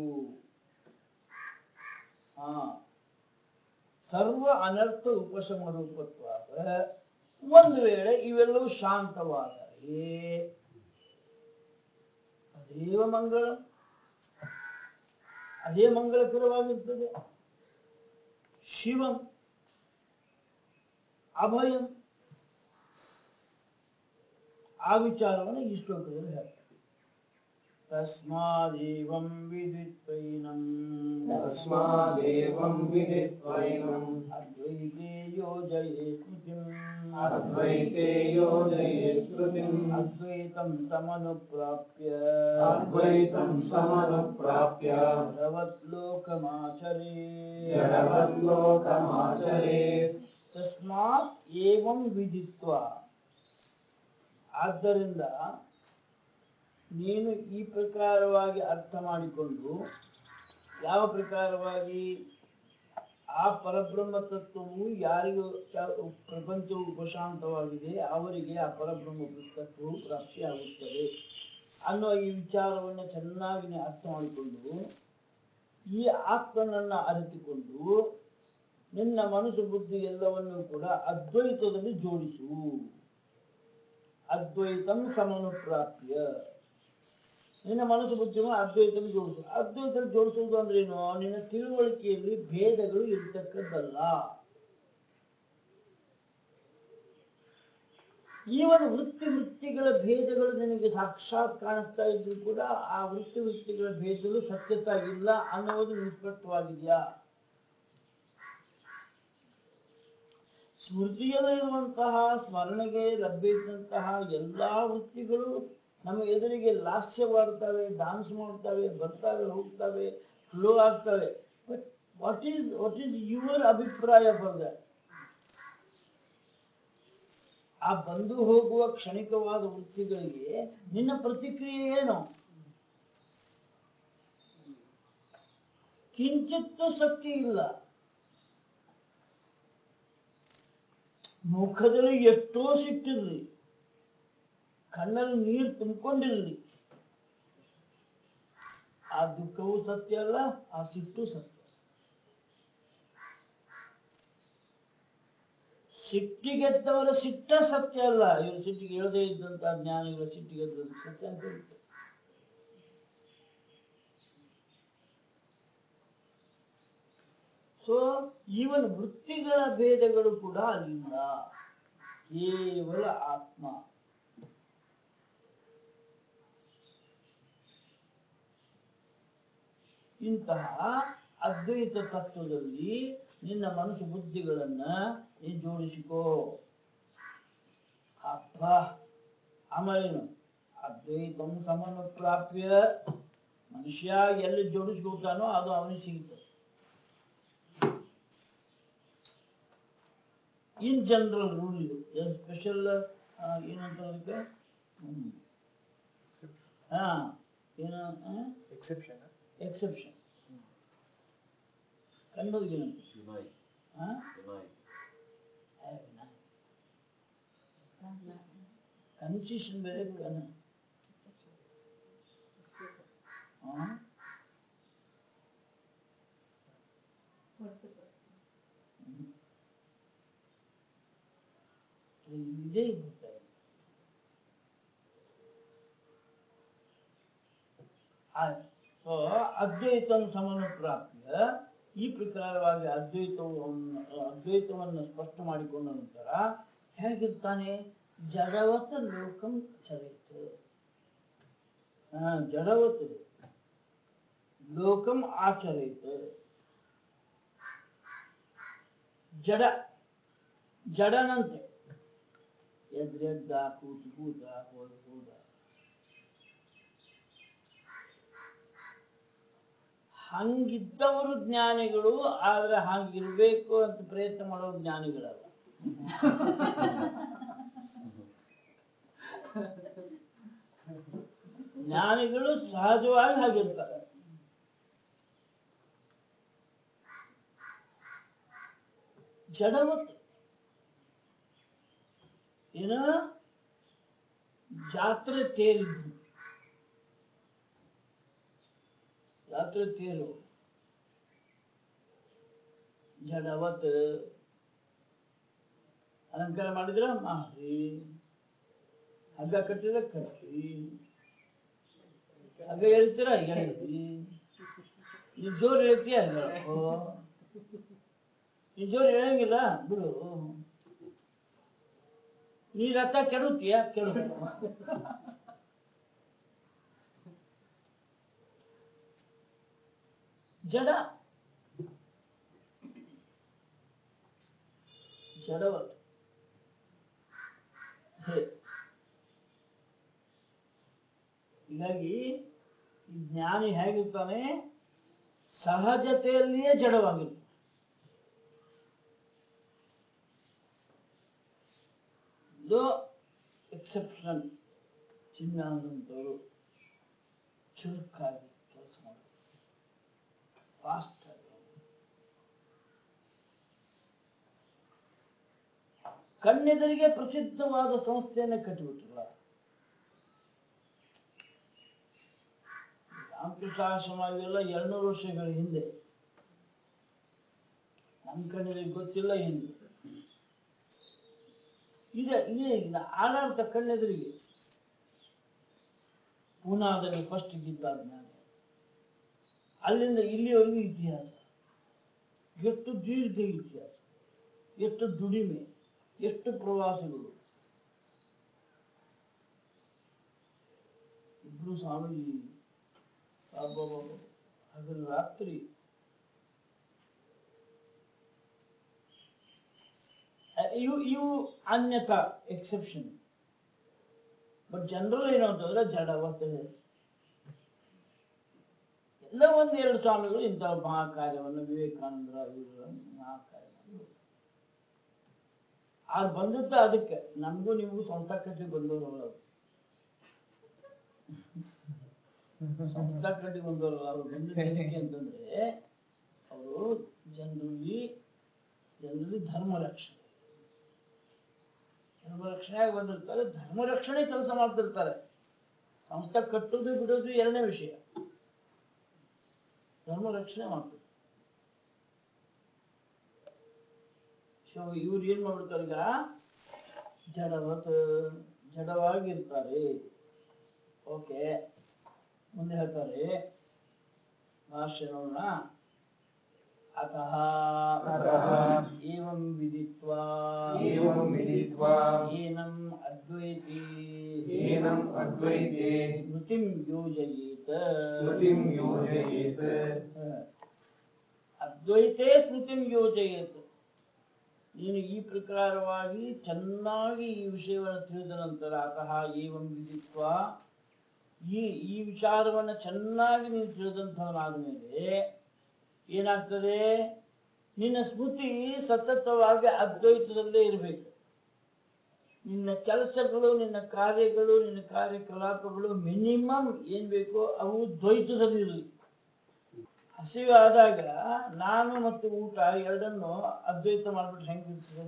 ಹಾ ಸರ್ವ ಅನರ್ಥ ಉಪಶಮ ರೂಪತ್ವಾದ ಒಂದು ವೇಳೆ ಇವೆಲ್ಲವೂ ಶಾಂತವಾದರೆ ಅದೇವ ಮಂಗಳ ಅದೇ ಮಂಗಳಕರವಾಗಿರ್ತದೆ ಶಿವಂ ಅಭಯಂ ಆ ವಿಚಾರವನ್ನು ಈ ಶ್ಲೋಕದಲ್ಲಿ ಹೇಳ್ತಾರೆ ತಸ್ಮಾದೇವಂ ವಿದಿತ್ವೈನಂ ತಸ್ಮಾದೇವಂ ವಿದಿತ್ವೈನಂ ಅದ್ವೈತೆ ಯೋಜಯೇ ಸ್ಮೃತಿಂ ಅದ್ವೈತೆ ಯೋಜಯೇತ್ ಶ್ರುತಿಂ ಅದ್ವೈತಂ ಸಮನುಪ್ರಾಪ್ಯ ಅದ್ವೈತಂ ಸಮನುಪ್ರಾಪ್ಯ ಜಡವತ್ ಲೋಕಮಾಚರೇ ಜಡವಲ್ಲೋಕಮಾಚರೇತ್ ತಸ್ಮಾತ್ ಏವಂ ವಿದಿತ್ವ ಆದ್ದರಿಂದ ನೀನು ಈ ಪ್ರಕಾರವಾಗಿ ಅರ್ಥ ಮಾಡಿಕೊಂಡು ಯಾವ ಪ್ರಕಾರವಾಗಿ ಆ ಪರಬ್ರಹ್ಮ ತತ್ವವು ಯಾರಿಗೂ ಯಾವ- ಪ್ರಪಂಚವು ಉಪಶಾಂತವಾಗಿದೆ ಅವರಿಗೆ ಆ ಪರಬ್ರಹ್ಮ ತತ್ವವು ಪ್ರಾಪ್ತಿಯಾಗುತ್ತದೆ ಅನ್ನುವ ಈ ವಿಚಾರವನ್ನು ಚೆನ್ನಾಗಿ ನೀನು ಅರ್ಥ ಮಾಡಿಕೊಂಡು ಈ ಆತ್ಮನನ್ನ ಅರಿತುಕೊಂಡು ನಿನ್ನ ಮನಸ್ಸು ಬುದ್ಧಿ ಎಲ್ಲವನ್ನೂ ಕೂಡ ಅದ್ವೈತದಲ್ಲಿ ಜೋಡಿಸು ಅದ್ವೈತಂ ಸಮನುಪ್ರಾಪ್ಯ ನಿನ್ನ ಮನಸ್ಸು ಬುದ್ಧಿಯನ್ನು ಅದ್ವೈತದಲ್ಲಿ ಜೋಡಿಸು ಅದ್ವೈತದಲ್ಲಿ ಜೋಡಿಸುವುದು ಅಂದ್ರೆ ಏನು ನಿನ್ನ ತಿಳುವಳಿಕೆಯಲ್ಲಿ ಭೇದಗಳು ಇರ್ತಕ್ಕದ್ದಲ್ಲ ಈ ಒಂದು ವೃತ್ತಿ ವೃತ್ತಿಗಳ ಭೇದಗಳು ನಿನಗೆ ಸಾಕ್ಷಾತ್ ಕಾಣಿಸ್ತಾ ಇದ್ರು ಕೂಡ ಆ ವೃತ್ತಿ ವೃತ್ತಿಗಳ ಭೇದಗಳು ಸತ್ಯತಾ ಇಲ್ಲ ಅನ್ನುವುದು ನಿಷ್ಪಷ್ಟವಾಗಿದೆಯಾ ಸ್ಮೃತಿಯಲ್ಲಿರುವಂತಹ ಸ್ಮರಣೆಗೆ ಲಭ್ಯ ಇದ್ದಂತಹ ಎಲ್ಲಾ ವೃತ್ತಿಗಳು ನಮ್ಮ ಎದುರಿಗೆ ಲಾಸ್ಯವಾಡ್ತವೆ ಡಾನ್ಸ್ ಮಾಡ್ತವೆ ಬರ್ತವೆ ಹೋಗ್ತವೆ ಫ್ಲೋ ಆಗ್ತವೆ but what is what is your ಅಭಿಪ್ರಾಯ ಫಾರ್ ದಟ್ ಆ ಬಂದು ಹೋಗುವ ಕ್ಷಣಿಕವಾದ ವೃತ್ತಿಗಳಿಗೆ ನಿನ್ನ ಪ್ರತಿಕ್ರಿಯೆ ಏನು ಕಿಂಚಿತ್ತು ಸತ್ಯ ಇಲ್ಲ ಮುಖದಲ್ಲಿ ಎಷ್ಟೋ ಸಿಟ್ಟಿರ್ಲಿ ಕಣ್ಣಲ್ಲಿ ನೀರು ತುಂಬಿಕೊಂಡಿರ್ಲಿ ಆ ದುಃಖವೂ ಸತ್ಯ ಅಲ್ಲ ಆ ಸಿಟ್ಟು ಸತ್ಯ ಸಿಟ್ಟಿಗೆದ್ದವರ ಸಿಟ್ಟ ಸತ್ಯ ಅಲ್ಲ ಇವರು ಸಿಟ್ಟಿಗೆ ಹೇಳದೇ ಇದ್ದಂತ ಜ್ಞಾನಿಗಳ ಸಿಟ್ಟಿಗೆದ್ದ ಸತ್ಯ ಅಂತ ಹೇಳ್ತಾರೆ ಸೊ ಈವನ್ ವೃತ್ತಿಗಳ ಭೇದಗಳು ಕೂಡ ಅಲ್ಲಿಲ್ಲ ಕೇವಲ ಆತ್ಮ ಇಂತಹ ಅದ್ವೈತ ತತ್ವದಲ್ಲಿ ನಿನ್ನ ಮನಸ್ಸು ಬುದ್ಧಿಗಳನ್ನ ನೀ ಜೋಡಿಸಿಕೋ ಅಪ್ಪ ಆಮೇಲೇನು ಅದ್ವೈತಂ ಸಮನು ಪ್ರಾಪ್ಯ ಮನುಷ್ಯ ಎಲ್ಲಿ ಜೋಡಿಸ್ಕೊತಾನೋ ಅದು ಅವನಿಗೆ ಸಿಗ್ತದೆ ಇನ್ ಜನರಲ್ ರೂಲ್ ಇದು ಸ್ಪೆಷಲ್ ಏನಂತ ಅದಕ್ಕೆ ಹ್ಮ್. ಹಾ ಏನ ಎಕ್ಸೆಪ್ಷನ್ ಎಕ್ಸೆಪ್ಷನ್ ಕನ್ನಡದಲ್ಲಿ ಏನಂತ ವಿನಾಯ್ ಹಾ ವಿನಾಯ್ ಕನ್ಸಿಷನ್ ಬೇರೆ ಕನ್ ಹಾ ಹ್ಮ್. ಇದೇ ಗೊತ್ತಾಯ್ತು ಆಯ್ತು ಸೊ ಅದ್ವೈತಂ ಸಮನ ಪ್ರಾಪ್ಯ ಈ ಪ್ರಕಾರವಾಗಿ ಅದ್ವೈತವನ್ನು ಅದ್ವೈತವನ್ನು ಸ್ಪಷ್ಟ ಮಾಡಿಕೊಂಡ ನಂತರ ಹೇಗಿರ್ತಾನೆ ಜಡವತ್ ಲೋಕಂ ಚರಿತು ಆ, ಜಡವತ್ ಲೋಕಂ ಆಚರಿತು ಜಡ ಜಡನಂತೆ ಎದ್ರೆದ್ದ ಕೂತು ಕೂತ ಹೋದ ಹೋದ ಹಂಗಿದ್ದವರು ಜ್ಞಾನಿಗಳು ಆದ್ರೆ ಹಂಗಿರ್ಬೇಕು ಅಂತ ಪ್ರಯತ್ನ ಮಾಡೋರು ಜ್ಞಾನಿಗಳಲ್ಲ ಜ್ಞಾನಿಗಳು ಸಹಜವಾಗಿ ಹಾಗಿರ್ತಾರೆ ಜಡವತ್ತು ಏನ ಜಾತ್ರೆ ತೇರಿದ್ದು ಜಾತ್ರೆ ತೇರು ಜಡವತ್ ಅಲಂಕಾರ ಮಾಡಿದ್ರ ಮಾಡಿ ಹಗ್ಗ ಕಟ್ಟಿದ್ರೆ ಕಟ್ಟಿ ಹಗ್ಗ ಹೇಳ್ತೀರ ಹೇಳ್ರಿ ನೀ ಜೋರ್ ಹೇಳ್ತೀಯ ಹೇಳ್ಕೋ ನೀ ಜೋರ್ ಹೇಳಂಗಿಲ್ಲ ಬಿಡು ನೀ ರಥ ಕೆಡುತ್ತೀಯ ಕೆಡು ಜಡ ಜಡವಲ್ಲ ಹೇ ಹೀಗಾಗಿ ಈ ಜ್ಞಾನಿ ಹೇಗಿರ್ತಾನೆ ಸಹಜತೆಯಲ್ಲಿಯೇ ಜಡವಾಗಿರ್ತಾನೆ ಇದು ಎಕ್ಸೆಪ್ಷನಲ್ ಚಿನ್ನಾನಂದವರು ಚುರುಕಾಗಿ ಕೆಲಸ ಮಾಡೋದು ಫಾಸ್ಟ್ ಆಗಿ ಕಣ್ಣೆದರಿಗೆ ಪ್ರಸಿದ್ಧವಾದ ಸಂಸ್ಥೆಯನ್ನ ಕಟ್ಟಿಬಿಟ್ರಲ್ಲ ರಾಮಕೃಷ್ಣ ಆಶ್ರಮ ಇವೆಲ್ಲ ಎರಡ್ನೂರು ವರ್ಷಗಳ ಹಿಂದೆ ನಮ್ಮ ಕಣ್ಣೆದರಿಗೆ ಗೊತ್ತಿಲ್ಲ ಹಿಂದೆ ಈಗ ಇದೇ ಈಗ ಆಡಾಡ್ತ ಕಣ್ಣೆದರಿಗೆ ಪೂನಾದಲ್ಲಿ ಫಸ್ಟ್ ಗಿದ್ದಾದ್ಮೇಲೆ ಅಲ್ಲಿಂದ ಇಲ್ಲಿವರೆಗೂ ಇತಿಹಾಸ ಎಷ್ಟು ದೀರ್ಘ ಇತಿಹಾಸ ಎಷ್ಟು ದುಡಿಮೆ ಎಷ್ಟು ಪ್ರವಾಸಿಗಳು ಇಬ್ರು ಸ್ವಾಮೀಜಿ ಅಬ್ಬಬ್ಬಬ್ಬ. ಹಗಲು ರಾತ್ರಿ ಅಹ್ ಇವು ಇವು ಅನ್ಯತಾ ಎಕ್ಸೆಪ್ಷನ್ ಬಟ್ ಜನರಲ್ ಏನು ಅಂತಂದ್ರೆ ಜಡ ಒತ್ತಡ ಎಲ್ಲ ಒಂದ್ ಎರಡು ಸ್ವಾಮಿಗಳು ಇಂಥ ಮಹಾ ಕಾರ್ಯವನ್ನು ವಿವೇಕಾನಂದರ ಇವರು ಮಹಾ ಕಾರ್ಯವನ್ನು ಆಗ ಬಂದದ್ದು ಅದಕ್ಕೆ ನಮಗೂ ನಿಮಗೂ ಸ್ವಂತ ಕಟ್ಟಿ ಬಂದವರಲ್ಲ ಅವ್ರು. ಸ್ವಂತ ಕಟ್ಟಿ ಬಂದವರಲ್ಲ ಅವ್ರು ಬಂದದ್ದು ಏನಕ್ಕೆ ಅಂತಂದ್ರೆ ಅವರು ಜನರಲ್ಲಿ ಜನರಲ್ಲಿ ಧರ್ಮ ರಕ್ಷಣೆ ಧರ್ಮ ರಕ್ಷಣೆಯಾಗಿ ಬಂದಿರ್ತಾರೆ ಧರ್ಮ ರಕ್ಷಣೆ ಕೆಲಸ ಮಾಡ್ತಿರ್ತಾರೆ ಸಂಸ್ಥೆ ಕಟ್ಟೋದು ಬಿಡೋದು ಎರಡನೇ ವಿಷಯ ಧರ್ಮ ರಕ್ಷಣೆ ಮಾಡ್ತಾರೆ ಸೊ ಇವ್ರು ಏನ್ ಮಾಡ್ಬಿಡ್ತಾರೆ ಈಗ ಜಡವತ್ ಜಡವಾಗಿರ್ತಾರೆ ಓಕೆ ಮುಂದೆ ಹೇಳ್ತಾರೆ ಭಾಷ್ಯ ನೋಡೋಣ ಅತಃ ಅತಃ ಏವಂ ವಿದಿತ್ವಾ ಏವಂ ವಿದಿತ್ವಾ ಏನಂ ಅದ್ವೈತಿ ಏನಂ ಅದ್ವೈತೆ ಸ್ಮೃತಿಂ ಯೋಜಯೇತ್ ಸ್ಮೃತಿಂ ಯೋಜಯೇತ್ ಅದ್ವೈತೇ ಸ್ಮೃತಿಂ ಯೋಜಯೇತ್ ನೀನು ಈ ಪ್ರಕಾರವಾಗಿ ಚೆನ್ನಾಗಿ ಈ ವಿಷಯವನ್ನು ತಿಳಿದ ನಂತರ ಅತಃ ಏವಂ ವಿದಿತ್ವ ಈ ಈ ವಿಚಾರವನ್ನು ಚೆನ್ನಾಗಿ ನೀನು ತಿಳಿದಂಥವನಾದ ಮೇಲೆ ಏನಾಗ್ತದೆ ನಿನ್ನ ಸ್ಮೃತಿ ಸತತವಾಗಿ ಅದ್ವೈತದಲ್ಲೇ ಇರಬೇಕು ನಿನ್ನ ಕೆಲಸಗಳು ನಿನ್ನ ಕಾರ್ಯಗಳು ನಿನ್ನ ಕಾರ್ಯಕಲಾಪಗಳು ಮಿನಿಮಮ್ ಏನ್ ಬೇಕೋ ಅವು ದ್ವೈತದಲ್ಲಿ ಇರಲಿ ಹಸಿವೆ ಆದಾಗ ನಾನು ಮತ್ತು ಊಟ ಎರಡನ್ನು ಅದ್ವೈತ ಮಾಡ್ಬಿಟ್ರೆ ಹೆಂಗಿರ್ತದೆ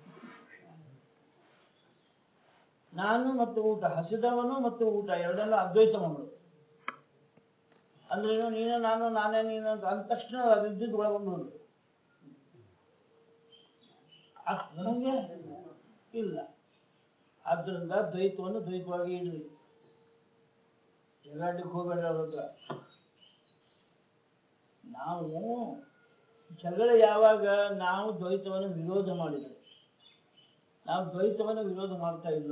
ನಾನು ಮತ್ತು ಊಟ ಹಸಿದವನು ಮತ್ತು ಊಟ ಎರಡನ್ನು ಅದ್ವೈತ ಮಾಡೋದು ಅಂದ್ರೆ ಏನು, ನೀನು ನಾನು ನಾನೇ ನೀನು ಅಂತ ಅಂದ ತಕ್ಷಣ ಅದು ಇದ್ದಿದ್ದು ಒಳಗೊಂಡು ಅಷ್ಟು ನನಗೆ ಇಲ್ಲ ಆದ್ರಿಂದ ದ್ವೈತವನ್ನು ದ್ವೈತವಾಗಿ ಇಡ್ರಿ ಜಗಾಡ್ಲಿಕ್ಕೆ ಹೋಗಬೇಡ ಅವ್ರ ಹತ್ರ ನಾವು ಜಗಳ ಯಾವಾಗ ನಾವು ದ್ವೈತವನ್ನು ವಿರೋಧ ಮಾಡಿದರೆ ನಾವು ದ್ವೈತವನ್ನು ವಿರೋಧ ಮಾಡ್ತಾ ಇಲ್ಲ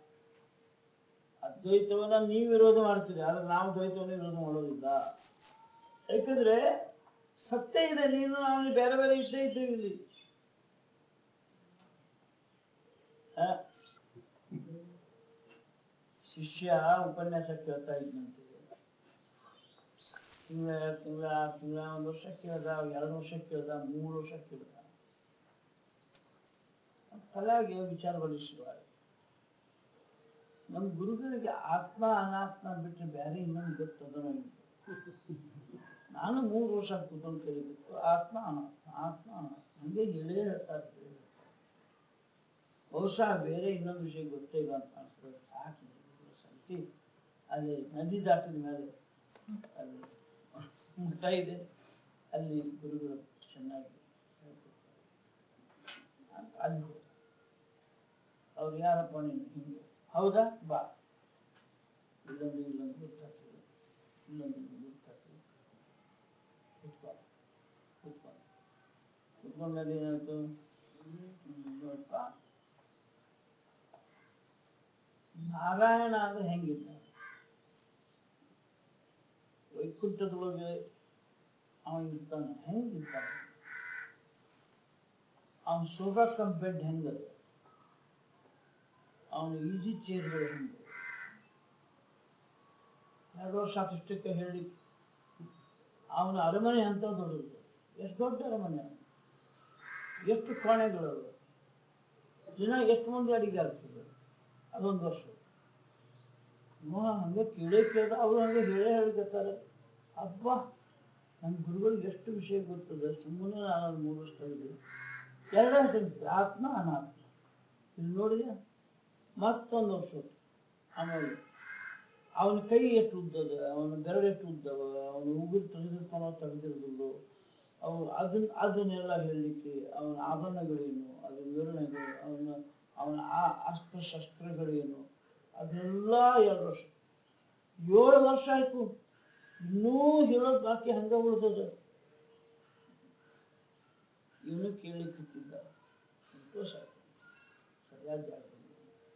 ಅದ್ವೈತವನ್ನ ನೀವು ವಿರೋಧ ಮಾಡ್ತೀರಿ ಆದ್ರೆ ನಾವು ದ್ವೈತವನ್ನು ವಿರೋಧ ಮಾಡೋದಿಲ್ಲ ಯಾಕಂದ್ರೆ ಸತ್ಯ ಇದೆ ನೀನು ನಾನು ಬೇರೆ ಬೇರೆ ಇದ್ದೇ ಇದ್ದೀವಿ ಇಲ್ಲಿ ಆ? ಶಿಷ್ಯ ಉಪನ್ಯಾಸ ಕೇಳ್ತಾ ಇದ್ನಂತೆ ತಿಂಗಳ ಎರಡು ತಿಂಗಳ ಆರು ತಿಂಗಳ ಒಂದು ವರ್ಷ ಕೇಳ್ದ ಎರಡು ವರ್ಷ ಕೇಳ್ದ ಮೂರು ವರ್ಷ ಕೇಳ್ದ ತಲೆಗೆ ವಿಚಾರಗಳು ಶುರುವಾಗಿದೆ ನಮ್ಮ ಗುರುಗಳಿಗೆ ಆತ್ಮ ಅನಾತ್ಮ ಬಿಟ್ಟರೆ ಬೇರೆ ಇನ್ನೊಂದು ಗೊತ್ತದ ನಾನು ಮೂರು ವರ್ಷ ಕೂತ್ಕೊಂಡು ಕೇಳಿದ್ದು ಆತ್ಮ ಅನಾತ್ಮ ಆತ್ಮ ಅನಾತ್ಮ ಹಂಗೆ ಹೇಳೇ ಹೇಳ್ತಾರೆ ಬಹುಶಃ ಬೇರೆ ಇನ್ನೊಂದು ವಿಷಯ ಗೊತ್ತೇ ಇಲ್ಲ ಅಂತ ಅನ್ಸ್ತದೆ ಸಾಕು ಸಂತಿ ಅಲ್ಲಿ ನದಿ ದಾಟಿದ ಮೇಲೆ ಅಲ್ಲಿ ಮಠ ಇದೆ ಅಲ್ಲಿ ಗುರುಗಳು ಚೆನ್ನಾಗಿ ಹೇಳ್ಕೊಡ್ತಾರೆ. ಅಂತ ಅಲ್ಲಿ ಹೋದೆ. ಅವ್ರು ಯಾರಪ್ಪ ನೀನು ಹಿಂಗೆ ಹೌದಾ ಬಾ ಇಲ್ಲೊಂದು ಇಲ್ಲೊಂದು ಗೊತ್ತಾಗ್ತದೆ ಇಲ್ಲೊಂದು ಇಲ್ಲೊಂದು ಗೊತ್ತಾಗ್ತದೆ ಕುತ್ಕೊ ಕುತ್ಕೊ ಕುತ್ಕೊಂಡಾಗ ಏನಾಯ್ತು ಹ್ಮ್, ನೋಡಪ್ಪ ನಾರಾಯಣ ಅಂದ್ರೆ ಹೆಂಗಿದ್ದ ವೈಕುಂಠದೊಳಗೆ ಅವನು ಇರ್ತಾನೆ ಹೆಂಗಿರ್ತಾನೆ ಅವನು ಸೋಗಕ್ಕ ಬೆಡ್ ಹೆಂಗದ ಅವನು ಈಜಿ ಚೇರ್ಗಳು ಹೆಂಗ ಎರಡು ವರ್ಷ ಅಷ್ಟಕ್ಕೆ ಹೇಳಿ ಅವನ ಅರಮನೆ ಅಂತ ದೊಡ್ಡದು ಎಷ್ಟು ದೊಡ್ಡ ಅರಮನೆ ಅವನು ಎಷ್ಟು ಕೋಣೆಗಳು ಅವು. ದಿನ ಎಷ್ಟು ಮಂದಿ ಅಡಿಗೆ ಆಗ್ತದೆ ಅದೊಂದು ವರ್ಷ ನೋಡ ಹಂಗೆ ಕೇಳೇ ಕೇಳ್ದ ಅವ್ರು ಹಂಗೆ ಹೇಳೇ ಹೇಳ್ಕೊತಾರೆ ಅಬ್ಬ ನನ್ನ ಗುರುಗಳಿಗೆ ಎಷ್ಟು ವಿಷಯ ಗೊತ್ತದೆ ಸುಮ್ಮನೆ ನಾನು ಮೂರು ವರ್ಷ ಕಳೆದೆ ಎರಡೇ ಸಂಖ್ಯೆ ಆತ್ಮ ಅನಾತ್ಮ ಇಲ್ಲಿ ನೋಡಿದೆ ಮತ್ತೊಂದು ವರ್ಷ ಹೋಯ್ತು. ಆಮೇಲೆ ಅವನ ಕೈ ಎಷ್ಟು ಉದ್ದದ ಅವನ ಬೆರಳು ಎಷ್ಟು ಉದ್ದವ ಅವನ ಉಗುರು ತೆಗೆದಿರ್ತಾನೋ ತೆಗೆದಿರೋದಿಲ್ಲೋ ಅವು ಅದನ್ನ ಅದನ್ನೆಲ್ಲ ಹೇಳಲಿಕ್ಕೆ ಅವನ ಆಭರಣಗಳೇನು ಅದರ ವಿವರಣೆಗಳು ಅವನ ಅವನ ಆ ಅಸ್ತ್ರ ಶಸ್ತ್ರಗಳೇನು ಅದೆಲ್ಲ ಎರಡು ವರ್ಷ ಏಳು ವರ್ಷ ಆಯ್ತು ಇನ್ನೂ ಹೇಳೋದು ಬಾಕಿ ಹಂಗ ಉಳಿದದ ಇವನು ಕೇಳಿಕ್ಕಿದ್ದ ಸಂತೋಷ ಆಯ್ತು ಸರಿಯಾದ ಜಾಗದಲ್ಲಿ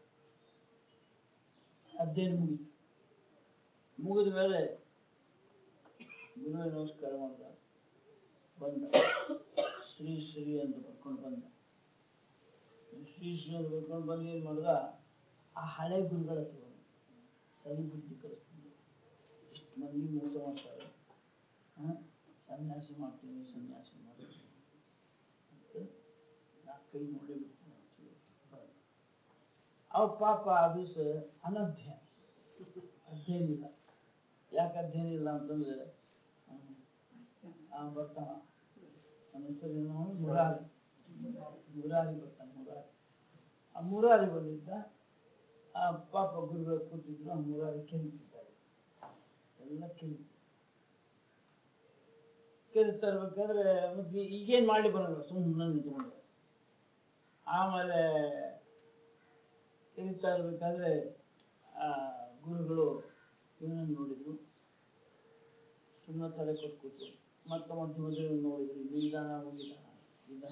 ಅಧ್ಯಯನ ಮುಗೀತು ಮುಗಿದ ಮೇಲೆ ಗುರುವಿಗೆ ನಮಸ್ಕಾರ ಮಾಡ್ದ ಬಂದ ಶ್ರೀ ಶ್ರೀ ಅಂತ ಬರ್ಕೊಂಡು ಬಂದ ಶ್ರೀ ಶ್ರೀ ಅಂತ ಬರ್ಕೊಂಡು ಬಂದು ಏನ್ ಮಾಡ್ದ ಆ ಹಳೆ ಗುರುಗಳ ಹತ್ರ ಹೋದ. ಸರಿ ಬುದ್ಧಿ ಕಲಿಸ್ತೀನಿ ಇಷ್ಟು ಮಂದಿ ಮೋಸ ಮಾಡ್ತಾರೆ ಹ? ಸನ್ಯಾಸಿ ಮಾಡ್ತೀನಿ ಸನ್ಯಾಸಿ ಮಾಡ್ತೀನಿ ಅಂತ ನಾ ಕೈ ನೋಡಿ ಬಿಡ್ತೀನಿ ಅಂತ ಹೇಳಿ ಬಂದ. ಅವ ಪಾಪ ಆ ದಿವಸ ಅನಧ್ಯಯನ ಅಧ್ಯಯನ ಇಲ್ಲ ಯಾಕೆ ಅಧ್ಯಯನ ಇಲ್ಲ ಅಂತಂದ್ರೆ ಹ್ಮ್, ಆ ಬರ್ತಾನ ನನ್ನ ಹೆಸರೇನು ಮುರಾರಿ ಮುರಾರಿ ಬರ್ತಾನೆ ಮುರಾರಿ ಆ ಮುರಾರಿ ಬಂದಿದ್ದ ಆ ಪಾಪ ಗುರುಗಳು ಕೂತಿದ್ರು ಆ ಮುರಾರಿ ಕೆರಿತಿದ್ದಾರೆ ಎಲ್ಲ ಕೆರಿ ಕೆರಿತಾ ಇರ್ಬೇಕಾದ್ರೆ ಮತ್ತೆ ಈಗೇನ್ ಮಾಡಿ ಬರಲ್ಲ ಸುಮ್ಮನೆ ನಿಂತ್ಕೊಂಡು ಆಮೇಲೆ ಕೆರಿತಾ ಇರ್ಬೇಕಾದ್ರೆ ಆ ಗುರುಗಳು ಇವನನ್ನು ನೋಡಿದ್ರು ಸುಮ್ಮನೆ ತಲೆ ಕೊಟ್ಟು ಕೂತು ಮತ್ತೆ ಮಧ್ಯ ಮಧ್ಯೆ ನೋಡಿದ್ರು ನಿಧಾನ ಮುಗಿದಾನ ನಿಧಾನ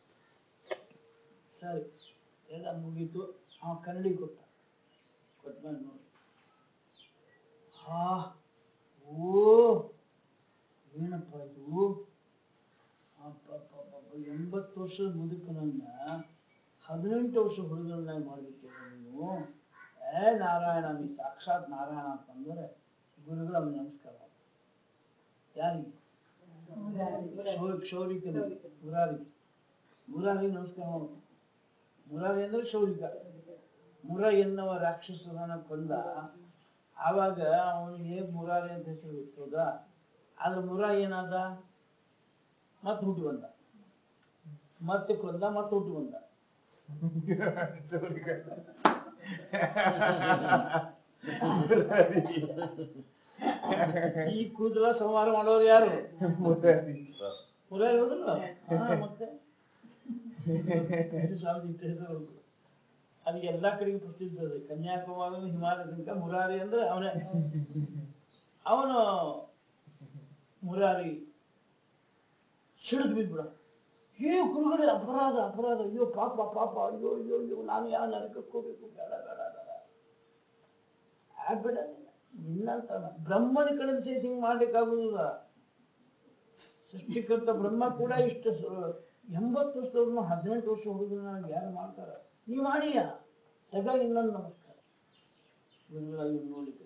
ಸರಿ ಎಲ್ಲ ಮುಗೀತು ಅವ ಕನ್ನಡಿ ಕೊಟ್ಟ ಕೊಟ್ಮೇಲೆ ನೋಡಿ ಹಾ ಓ ಏನಪ್ಪ ಇದು ಅಬ್ಬಬ್ಬಬ್ಬಬ್ಬ, ಎಂಬತ್ತು ವರ್ಷದ ಮುದುಕನನ್ನ ಹದಿನೆಂಟು ವರ್ಷ ಹುಡುಗರನ್ನ ಮಾಡ್ಲಿಕ್ಕೆ ನೀವು ಏ ನಾರಾಯಣ ನೀ ಸಾಕ್ಷಾತ್ ನಾರಾಯಣ ಅಂತಂದ್ರೆ ಗುರುಗಳು ಅವ್ನಿಗೆ ನಮಸ್ಕಾರ ಮಾಡ್ತಾರೆ. ಯಾರಿಗೆ ಕ್ಷೌ- ಕ್ಷೌರಿಕನಿಗೆ ಮುರಾರಿ ಮುರಾರಿ ನಮಸ್ಕಾರ ಮಾಡ್ತಾರೆ. ಮುರಾರಿ ಅಂದ್ರೆ ಕ್ಷೌರಿಕ ಮುರ ಎನ್ನುವ ರಾಕ್ಷಸರನ್ನ ಕೊಂದ ಆವಾಗ ಅವನಿಗೆ ಮುರಾರಿ ಅಂತ ಹೆಸರು ಬಿಟ್ಟೋದ ಆದ್ರೆ ಮುರ ಏನಾದ ಮತ್ತೆ ಹುಟ್ಟು ಬಂದ ಮತ್ತೆ ಕೊಂದ ಮತ್ತೆ ಹುಟ್ಟು ಬಂದ ಈ ಕೂದಲ ಸಂಹಾರ ಮಾಡೋರು ಯಾರು ಮುರಾರಿ ಹೋದ್ರಲ್ಲ ಹಾ ಮತ್ತೆ ಇದು ಸ್ವಾಮಿ ಇಟ್ಟು ಹೆಸರು ಉಂಟು. ಅದು ಎಲ್ಲಾ ಕಡೆಗೂ ಪ್ರಸಿದ್ಧ ಅದು ಕನ್ಯಾಕುಮಾರಿ ಹಿಮಾಲಯ ತನಕ ಮುರಾರಿ ಅಂದ್ರೆ ಅವನೇ ಅವನು ಮುರಾರಿ ಸಿಡಿದು ಬಿದ್ಬಿಡ ಅಯ್ಯೋ ಗುರುಗಳೇ ಅಪರಾಧ ಅಪರಾಧ ಅಯ್ಯೋ ಪಾಪ ಪಾಪ ಅಯ್ಯೋ ಅಯ್ಯೋ ಅಯ್ಯೋ ನಾನು ಯಾವ ನರಕಕ್ಕೆ ಹೋಗ್ಬೇಕು ಬೇಡ ಬೇಡ ಬೇಡ ಆಗ್ಬೇಡ ನಿನ್ನಂತ ಬ್ರಹ್ಮನ ಕಡೆ ಸೇರಿ ಹಿಂಗ್ ಮಾಡ್ಲಿಕ್ಕಾಗುದಿಲ್ಲ ಸೃಷ್ಟಿಕರ್ತ ಬ್ರಹ್ಮ ಕೂಡ ಇಷ್ಟು ಸ- ಎಂಬತ್ತು ವರ್ಷದವ್ರನ್ನ ಹದಿನೆಂಟು ವರ್ಷ ಹುಡುಗನ ಯಾರು ಮಾಡ್ತಾರ ನೀ ಮಾಡಿಯ ತಗ ಇನ್ನೊಂದು ನಮಸ್ಕಾರ ಗುರುಗಳಾಗಿ ನೋಡ್ಲಿಕ್ಕೆ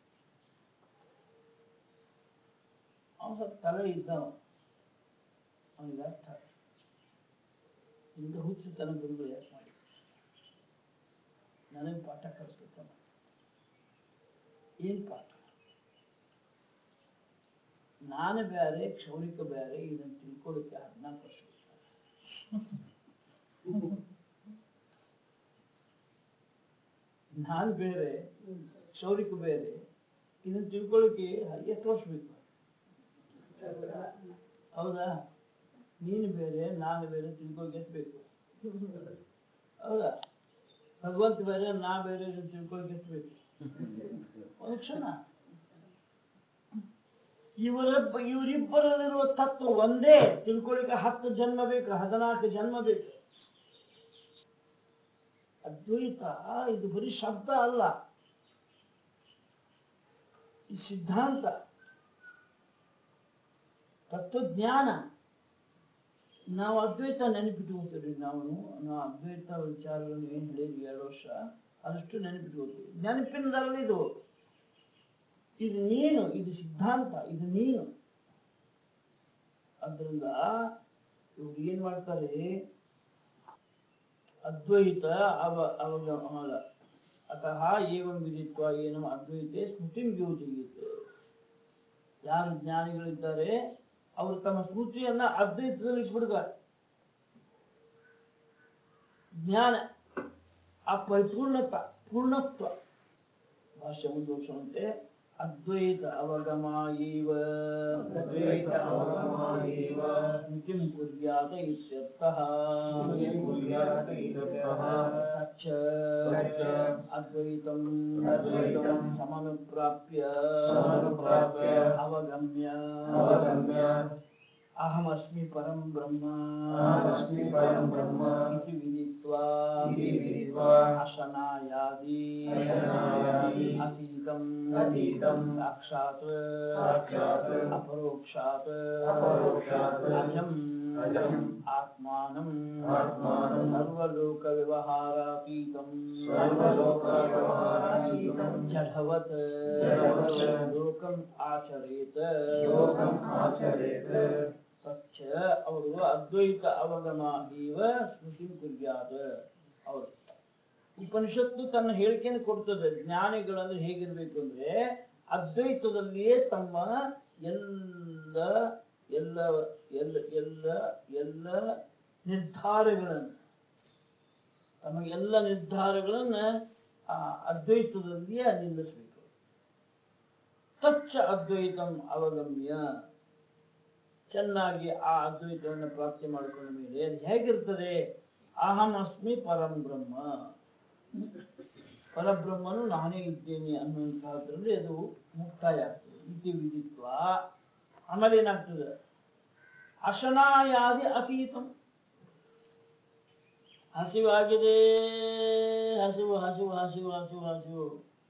ಅವನು ಸ್ವಲ್ಪ ತಲೆ ಇದ್ದವ ಅವನಿಗೆ ಅರ್ಥ ಆಯ್ತು. ಇಂಥ ಹುಚ್ಚುತನ ಗುರುಗಳು ಯಾಕೆ ಮಾಡಿ ನನಗೆ ಪಾಠ ಕಲಿಸ್ಬೇಕಮ್ಮ ಏನ್ ಪಾಠ ನಾನು ಬೇರೆ ಕ್ಷೌರಿಕ ಬೇರೆ ಇದನ್ನ ತಿಳ್ಕೊಳ್ಳಿಕ್ಕೆ ಹದಿನಾಲ್ಕು ವರ್ಷ ಬೇಕು. ನಾನು ಬೇರೆ ಕ್ಷೌರಿಕ ಬೇರೆ ಇದನ್ನ ತಿಳ್ಕೊಳ್ಳಿಕ್ಕೆ ಎಷ್ಟು ವರ್ಷ ಬೇಕು ಹೌದಾ ನೀನು ಬೇರೆ ನಾನು ಬೇರೆ ತಿಳ್ಕೊಳ್ಳಿಕ್ಕೆ ಎಷ್ಟು ಬೇಕು ಹೌದಾ ಭಗವಂತ ಬೇರೆ ನಾ ಬೇರೆ ಅಂತ ತಿಳ್ಕೊಳಕ್ಕೆ ಎಷ್ಟು ಬೇಕು ಒಂದು ಕ್ಷಣ ಇವರ ಇವರಿಬ್ಬರಲ್ಲಿರುವ ತತ್ವ ಒಂದೇ ತಿಳ್ಕೊಳ್ಳಿಕ್ಕೆ ಹತ್ತು ಜನ್ಮ ಬೇಕು ಹದಿನಾಲ್ಕು ಜನ್ಮ ಬೇಕು ಅದ್ವೈತ ಇದು ಬರೀ ಶಬ್ದ ಅಲ್ಲ ಈ ಸಿದ್ಧಾಂತ ತತ್ವಜ್ಞಾನ ನಾವು ಅದ್ವೈತ ನೆನಪಿಟ್ಕೋತೀವಿ ನಾವು ನಾವು ಅದ್ವೈತ ವಿಚಾರಗಳನ್ನು ಏನು ಹೇಳಿದ್ವಿ ಎರಡು ವರ್ಷ ಅದಷ್ಟು ನೆನಪಿಟ್ಕೋತೀವಿ ನೆನಪಿನದಲ್ಲಿ ಇದು ಇದು ನೀನು ಇದು ಸಿದ್ಧಾಂತ ಇದು ನೀನು ಅದರಿಂದ ಇವ್ರು ಏನ್ ಮಾಡ್ತಾರೆ ಅದ್ವೈತ ಅವ ಅವಾಗ ಅಲ್ಲ ಅತಃ ಏವಂ ವಿದಿತ್ವ ಏನೋ ಅದ್ವೈತೆ ಸ್ಮೃತಿಂ ಯೋಜಯಿತು ಯಾರು ಜ್ಞಾನಿಗಳಿದ್ದಾರೆ ಅವರು ತಮ್ಮ ಸ್ಮೃತಿಯನ್ನ ಅದ್ವೈತದಲ್ಲಿ ಇಟ್ಬಿಡ್ತಾರೆ ಜ್ಞಾನ ಆ ಪರಿಪೂರ್ಣತ ಪೂರ್ಣತ್ವ ಭಾಷೆ ಮುಂದುವರಿಸುವಂತೆ ಅದ್ವೈತ ಅವಗಮ ಇವ ಅದ್ವೈತ ಅವಗಮ ಇವ ಸ್ಮೃತಿಂ ಕುರ್ಯಾತ ಇತ್ಯರ್ಥಃ ಸ್ಮೃತಿಂ ಕುರ್ಯಾತ ಇತ್ಯರ್ಥಃ ತಚ್ಚ ತಚ್ಚ ಅದ್ವೈತಂ ಅದ್ವೈತಂ ಸಮನುಪ್ರಾಪ್ಯ ಸಮನುಪ್ರಾಪ್ಯ ಅವಗಮ್ಯ ಅವಗಮ್ಯ ಅಹಮಸ್ಮಿ ಪರಂ ಬ್ರಹ್ಮ ಅಹಮಸ್ಮಿ ಪರಂ ಬ್ರಹ್ಮ ಇತಿ ವಿದಿತ್ವಾ ಇತಿ ವಿದಿತ್ವಾ ಅಶನಾಯಾದಿ ಅಶನಾಯಾದಿ ಅತೀತಂ ಅತೀತಂ ಸಾಕ್ಷಾತ್ ಸಾಕ್ಷಾತ್ ಅಪರೋಕ್ಷಾತ್ ಅಪರೋಕ್ಷಾತ್ ಅಜಂ ಅಜಂ ಆತ್ಮಾನಂ ಆತ್ಮಾನಂ ಸರ್ವಲೋಕ ವ್ಯವಹಾರಾತೀತಂ ಸರ್ವಲೋಕ ವ್ಯವಹಾರಾತೀತಂ ಜಢವತ್ ಜಢವತ್ ಲೋಕಂ ಆಚರೇತ್ ಲೋಕಂ ಆಚರೇತ್ ತಚ್ಚ ಅವರು ಅದ್ವೈತ ಅವಗಮ ಇವ ಸ್ಮೃತಿ ಕುರ್ಯಾದ ಅವರು ಉಪನಿಷತ್ತು ತನ್ನ ಹೇಳಿಕೆಯನ್ನು ಕೊಡ್ತದೆ ಜ್ಞಾನಿಗಳಂದ್ರೆ ಹೇಗಿರ್ಬೇಕು ಅಂದ್ರೆ ಅದ್ವೈತದಲ್ಲಿಯೇ ತಮ್ಮ ಎಲ್ಲ ಎಲ್ಲ ಎಲ್ಲ ಎಲ್ಲ ಎಲ್ಲ ನಿರ್ಧಾರಗಳನ್ನು ತಮ್ಮ ಎಲ್ಲ ನಿರ್ಧಾರಗಳನ್ನ ಆ ಅದ್ವೈತದಲ್ಲಿಯೇ ನಿಲ್ಲಿಸಬೇಕು ತಚ್ಚ ಅದ್ವೈತಂ ಅವಗಮ್ಯ ಚೆನ್ನಾಗಿ ಆ ಅದ್ವೈತವನ್ನು ಪ್ರಾಪ್ತಿ ಮಾಡಿಕೊಂಡ ಮೇಲೆ ಅದು ಹೇಗಿರ್ತದೆ ಅಹಂ ಅಸ್ಮಿ ಪರಂ ಬ್ರಹ್ಮ ಪರಬ್ರಹ್ಮನು ನಾನೇ ಇದ್ದೇನೆ ಅನ್ನುವಂತಹದ್ರಲ್ಲಿ ಅದು ಮುಕ್ತಾಯ ಆಗ್ತದೆ ಇತಿ ವಿದಿತ್ವ ಆಮೇಲೆ ಏನಾಗ್ತದೆ ಅಶನಾಯಾದಿ ಅತೀತಂ ಹಸಿವಾಗಿದೆ ಹಸಿವು ಹಸಿವು ಹಸಿವು ಹಸಿವು ಹಸಿವು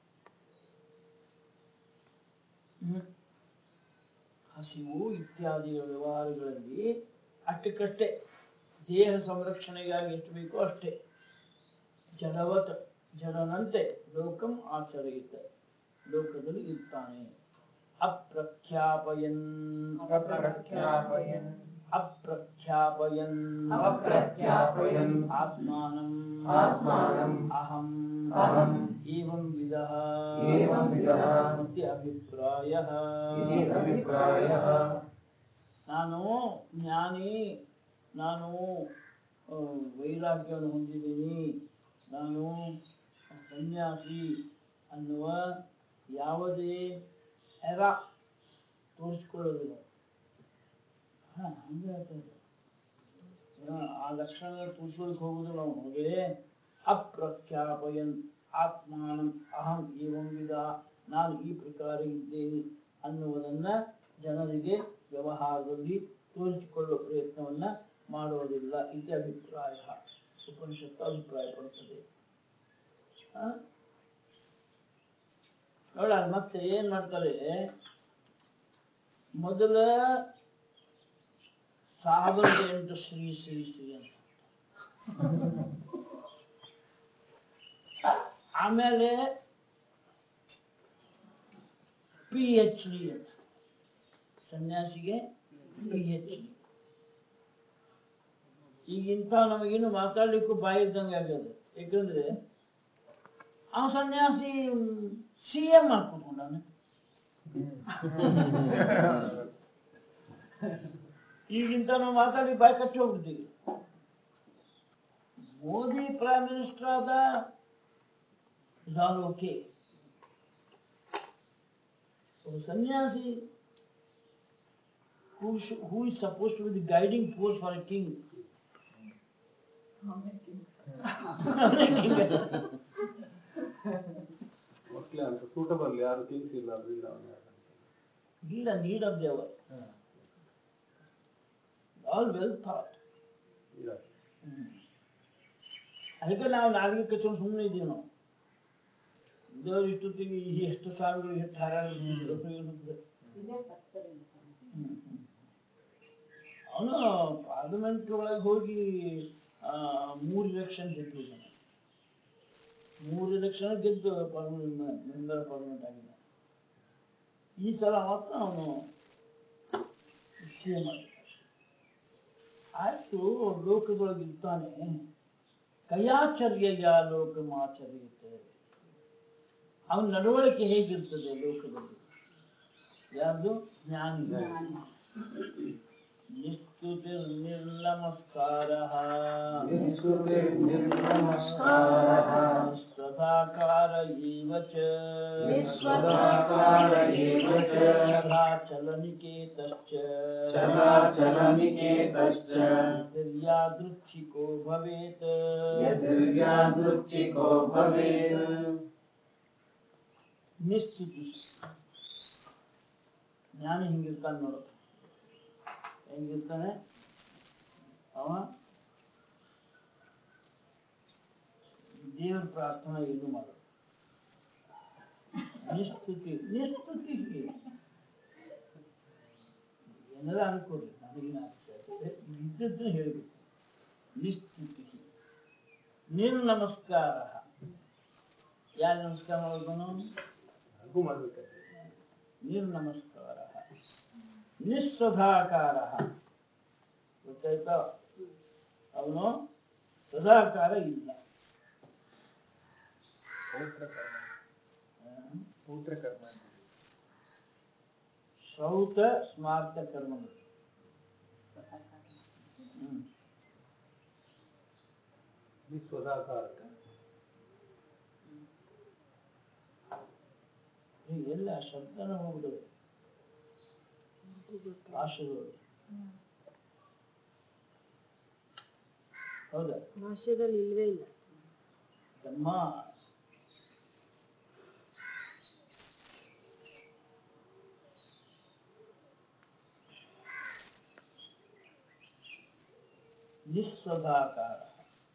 ಹ್ಮ್ ಹಸಿವು ಇತ್ಯಾದಿ ವ್ಯವಹಾರಗಳಲ್ಲಿ ಅಷ್ಟಕ್ಕಷ್ಟೇ ದೇಹ ಸಂರಕ್ಷಣೆಗಾಗಿ ಎಷ್ಟು ಬೇಕೋ ಅಷ್ಟೇ ಜಡವತ್ ಜಡನಂತೆ ಲೋಕಂ ಆಚರಿತ ಲೋಕದಲ್ಲಿ ಇರ್ತಾನೆ ಅಪ್ರಖ್ಯಾಪಯನ್ ಅಪ್ರಖ್ಯಾಪಯನ್ ಅಪ್ರಖ್ಯಾಪಯನ್ ಅಪ್ರಖ್ಯಾಪಯನ್ ಆತ್ಮಾನಂ ಆತ್ಮಾನಂ ಅಹಂ ಅಹಂ ಏವಂ ವಿದಃ ಏವಂ ವಿದಃ ಇತಿ ಅಭಿಪ್ರಾಯಃ ಇತಿ ಅಭಿಪ್ರಾಯಃ ನಾನು ಜ್ಞಾನಿ ನಾನು ಆ, ವೈರಾಗ್ಯವನ್ನು ಹೊಂದಿದ್ದೀನಿ ನಾನು ಸನ್ಯಾಸಿ ಅನ್ನುವ ಯಾವುದೇ ಎರ ತೋರಿಸ್ಕೊಳ್ಳೋದಿಲ್ಲ ಹಾ ಹಂಗೆ ಹೇಳ್ತಾ ಇದ್ದೆ. ಆ, ಆ ಲಕ್ಷಣ ತೋರಿಸ್ಕೊಳಕ್ ಹೋಗುದಿಲ್ಲ ನಾವು ಹೋಗಿ ಅಪ್ರಖ್ಯಾಪಯನ್ ಆತ್ಮಾನಂ ಅಹಂ ಏವಂ ವಿಧ ನಾನು ಈ ಪ್ರಕಾರ ಇದ್ದೇನೆ ಅನ್ನುವುದನ್ನ ಜನರಿಗೆ ವ್ಯವಹಾರದಲ್ಲಿ ತೋರಿಸಿಕೊಳ್ಳುವ ಪ್ರಯತ್ನವನ್ನ ಮಾಡುವುದಿಲ್ಲ ಇದು ಅಭಿಪ್ರಾಯ ಉಪನಿಷತ್ತು ಅಭಿಪ್ರಾಯ ಪಡುತ್ತದೆ ಆ? ನೋಡ ಮತ್ತೆ ಏನ್ ಮಾಡ್ತಾರೆ ಮೊದಲ ಸಾವಿರದ ಎಂಟು ಶ್ರೀ ಶ್ರೀ ಶ್ರೀ ಅಂತ ಆಮೇಲೆ ಪಿ ಎಚ್ ಡಿ ಅಂತ ಸನ್ಯಾಸಿಗೆ ಪಿ ಎಚ್ ಡಿ ಈಗಿಂತ ನಮಗಿನ್ನು ಮಾತಾಡ್ಲಿಕ್ಕೂ ಬಾಯಿ ಇದ್ದಂಗೆ ಆಗ್ಯದ ಯಾಕಂದ್ರೆ ಆ ಸನ್ಯಾಸಿ ಸಿ ಎಂ ಹಾಕೊಂಡ್ಕೊಂಡಾನೆ ಈಗಿಂತ ನಾವು ಮಾತಾಡಿ ಬಾಯಿ ಕಟ್ಟಿ ಹೋಗ್ಬಿಡ್ತೀವಿ ಮೋದಿ ಪ್ರೈಮ್ ಮಿನಿಸ್ಟರ್ ಆದ ಇದಾಲ್ ಓಕೆ ಒಬ್ಬ ಸನ್ಯಾಸಿ who, sh- who is supposed to be the guiding force for a king mostly ಅಂತ ಸೂಟಬಲ್ ಯಾರು ಥಿಂಗ್ಸ್ ಇಲ್ಲ ಅದರಿಂದ ಅವನು ಯಾರು ಇಲ್ಲ ನೀಡ್ ಆಫ್ ದೇವರ್ ಆಲ್ ವೆಲ್ ಥಾಟ್ ಇಲ್ಲ ಅದಕ್ಕೆ ನಾವು ನಾಗರಿಕ ಕಚೇರಿ ಸುಮ್ಮನೆ ಇದ್ದೀವಿ ನಾವು ದೇವ್ರ ಇಷ್ಟೊತ್ತಿಗೆ ಈ ಎಷ್ಟು ಸಾವಿರ ಎಷ್ಟು ಹಾರಾಡಿದ್ರು ಅವನು ಪಾರ್ಲಿಮೆಂಟ್ ಒಳಗೆ ಹೋಗಿ ಆ, ಮೂರು ಎಲೆಕ್ಷನ್ ಗೆದ್ದಿದ್ದಾನೆ ಮೂರು ಎಲೆಕ್ಷನ್ ಗೆದ್ದು ಪಾರ್ಲಿಮೆಂಟ್ ಮೆಂಬರ್ ಪಾರ್ಲಿಮೆಂಟ್ ಆಗಿದ್ದಾನೆ ಈ ಸಲ ಮಾತ್ರ ಅವನು ಸಿಎಂ ಆಗಿದ್ದಾನೆ ಆಯ್ತು ಲೋಕದೊಳಗೆ ಇರ್ತಾನೆ ಕಯಾಚರ್ಯ ಲೋಕಮಾಚರಿಯುತ್ತೆ ಅವನ ನಡವಳಿಕೆ ಹೇಗಿರ್ತದೆ ಲೋಕದಲ್ಲಿ ಯಾರ್ದು ಜ್ಞಾನಿ ನಿಸ್ತುತಿರ್ ನಿರ್ನಮಸ್ಕಾರ ನಿಸ್ತುತಿರ್ನಿರ್ನಮಸ್ಕಾರಃ ಸ್ವಧಾಕಾರ ಇವ ಚ ನಿಸ್ವಧಾಕಾರ ಏವ ಚ ಚಲಾಚಲನಿಕೇತಶ್ಚ ಚಲಾಚಲನಿಕೇತಶ್ಚ ನಿರ್ಯಾದೃಚ್ಛಿಕೋ ಭವೇತ್ ಯದಿರ್ಯಾದೃಚ್ಛಿಕೋ ಭವೇತ್ ನಿಸ್ತುತಿ ಜ್ಞಾನಿ ಹಿಂಗಿರ್ತಾನೆ ನೋಡು ಹೆಂಗಿರ್ತಾನೆ ಅವ ದೇವ್ರ ಪ್ರಾರ್ಥನಾ ಏನು ಮಾಡು ನಿಸ್ತುತಿ ನಿಸ್ತುತಿ ಏನಾರ ಅನ್ಕೊಡ್ರಿ ನನಗೇನು ಇದ್ದದ್ದು ಹೇಳ್ಬೇಕು ನಿಸ್ತುತಿ ನಿರ್ನಮಸ್ಕಾರ ಯಾರು ನಮಸ್ಕಾರ ಮಾಡೋದನು ನನಗೂ ಮಾಡ್ಬೇಕಾದ್ರೆ ನಿರ್ನಮಸ್ಕಾರ ನಿಸ್ವಧಾಕಾರ ಗೊತ್ತಾಯ್ತಾ ಅವನು ಸದಾಕಾರ ಇಲ್ಲ ಪೌತ್ರ ಕರ್ಮ ಆ, ಪೌತ್ರ ಕರ್ಮ ಶ್ರೌತ ಸ್ಮಾರ್ತ ಕರ್ಮಗಳು ಹ್ಮ್. ನಿಸ್ವದಾಕಾರ ಈ ಎಲ್ಲ ಶಬ್ದನ ಹೋಗ್ಬಿಡುತ್ತೆ ಭಾಷೆಗಳು ಹೌದಾ ಭಾಷ್ಯದಲ್ಲಿ ಇಲ್ವೇ ಇಲ್ಲ ತಮ್ಮ ನಿಸ್ವಧಾಕಾರ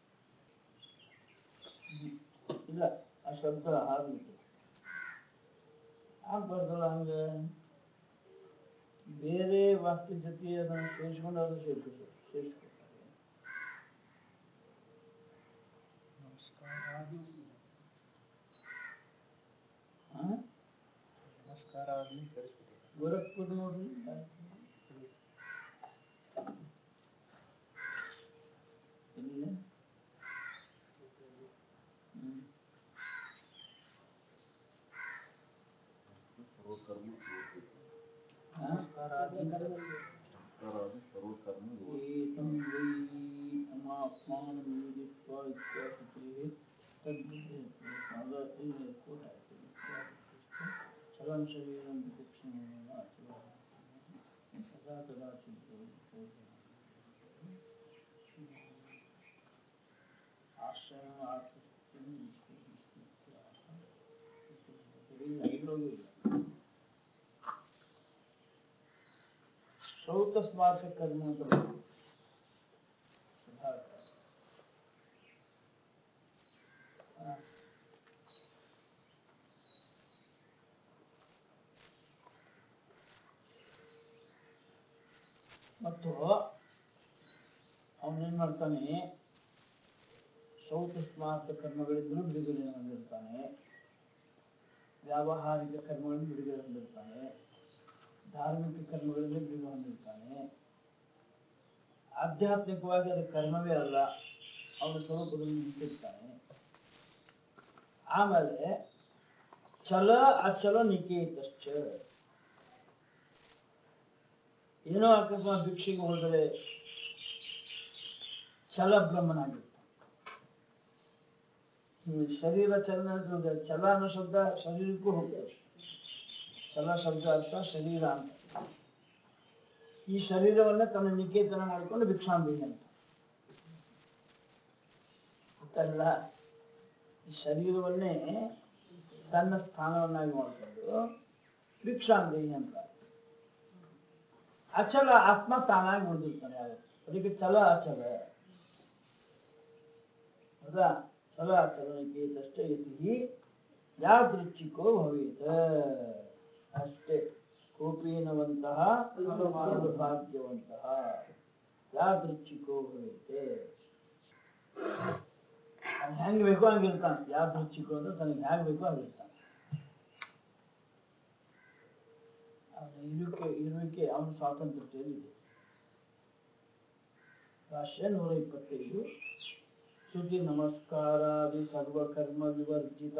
ಹ್ಮ್. ಇಲ್ಲ ಆ ಶಬ್ದ ಹಾರ್ಬಿಟ್ಟು ಆಗ್ಬಾರ್ದಲ್ಲ ಹಂಗ ಬೇರೆ ವಾಕ್ಯ ಜೊತೆ ಅದನ್ನು ಸೇರಿಸ್ಕೊಂಡು ಅದು ಸೇರಿಸ್ಬೇಕು ಸೇರಿಸ್ಕೊತಾರೆ ನಮಸ್ಕಾರ ಹಾ ನಮಸ್ಕಾರ ಆಗ್ಲಿ ಸರಿಸ್ಬಿಟ್ಟಿದೆ ಗೋರಖ್ಪುರ್ ನೋಡ್ರಿ ಎಲ್ಲಿ? ಹ್ಮ್. ಹಾ? ನಮಸ್ಕಾರ ಆಗ್ಲಿ ಏತಂ ವೈ ಅಮಾತ್ಮಾನಂ ವಿದಿತ್ವಾ ಇತ್ಯಾದಿತೇಃ ತದ್ಬುದ್ಧೇಃ ಸಾಧಾರಣ ಕೋಟ ಚಲಂ ಶರೀರಂ ವಿಚಕ್ಷಣೇನ ಅಚಲಂ ಸದಾ ಕದಾಚಿತ್ ಆಶ್ರಯ ಆತ್ಮಸ್ಥಿತಿಂ ಇಲ್ಲ ಐದರಲ್ಲೂ ಇಲ್ಲ ಶ್ರೌತ ಸ್ಮಾರ್ಥ ಕರ್ಮ ಅಂತ ಬರುತ್ತೆ. ಸುಧಾಕರ. ಆ. ಮತ್ತು ಅವನೇನ್ ಮಾಡ್ತಾನೆ ಶ್ರೌತ ಸ್ಮಾರ್ಥ ಕರ್ಮಗಳಿಂದಲೂ ಬಿಡುಗಡೆ ಹೊಂದಿರ್ತಾನೆ ವ್ಯಾವಹಾರಿಕ ಕರ್ಮಗಳನ್ನು ಬಿಡುಗಡೆ ಹೊಂದಿರ್ತಾನೆ ಧಾರ್ಮಿಕ ಕರ್ಮಗಳಿಂದ ಬಿಡುಗಡೆ ಹೊಂದಿರ್ತಾನೆ ಆಧ್ಯಾತ್ಮಿಕವಾಗಿ ಅದು ಕರ್ಮವೇ ಅಲ್ಲ ಅವನ ಸ್ವರೂಪದಲ್ಲಿ ನಿಂತಿರ್ತಾನೆ ಆಮೇಲೆ ಚಲ ಅಚಲ ನಿಕೇತಶ್ಚ ಏನೋ ಅಕಸ್ಮಾತ್ ಭಿಕ್ಷೆಗೆ ಹೋದರೆ ಛಲ ಬ್ರಹ್ಮನಾಗಿರ್ತಾನೆ ಹ್ಮ್, ಶರೀರ ಚಲನ ಚಲ ಅನ್ನೋ ಶಬ್ದ ಶರೀರಕ್ಕೂ ಹೋಗ್ತದೆ ಛಲ ಶಬ್ದ ಅರ್ಥ ಶರೀರ ಅಂತ ಈ ಶರೀರವನ್ನ ತನ್ನ ನಿಕೇತನ ಮಾಡಿಕೊಂಡು ಭಿಕ್ಷಾಂದೇಹಿ ಅಂತ ಅಷ್ಟಲ್ಲ ಈ ಶರೀರವನ್ನೇ ತನ್ನ ಸ್ಥಾನವನ್ನಾಗಿ ಮಾಡಿಕೊಂಡು ಭಿಕ್ಷಾಂದೇಹಿ ಅಂತ ಅಚಲ ಆತ್ಮ ತಾನಾಗಿ ಉಳಿದಿರ್ತಾನೆ ಯಾವತ್ತು ಅದಕ್ಕೆ ಚಲ ಅಚಲ ಹೌದಾ ಚಲ ಅಚಲನಕ್ಕೆ ತಷ್ಟೇ ಯತಿ ಯಾದೃಚ್ಛಿಕೋ ಭವೇತ ಅಷ್ಟೇ ಕೋಪೀನವಂತಹ ಭಾಗ್ಯವಂತಹ ಯಾದೃಚ್ಛಿಕೋ ಭವೇತೆ ಅವ್ನು ಹೆಂಗ್ ಬೇಕೋ ಹಂಗಿರ್ತಾನೆ ಯಾದೃಚ್ಛಿಕೋ ಅಂದ್ರೆ ತನಗೆ ಹ್ಯಾಂಗ್ ಬೇಕೋ ಹಂಗಿರ್ತಾನೆ ಅವನ ಇರುವಿಕೆ ಇರುವಿಕೆ ಅವನ ಸ್ವಾತಂತ್ರ್ಯತೆಯಲ್ಲಿದೆ ಭಾಷ್ಯ ನೂರ ಇಪ್ಪತ್ತೈದು ಸ್ತುತಿ ನಮಸ್ಕಾರಾದಿ ಸರ್ವಕರ್ಮ ವಿವರ್ಜಿತ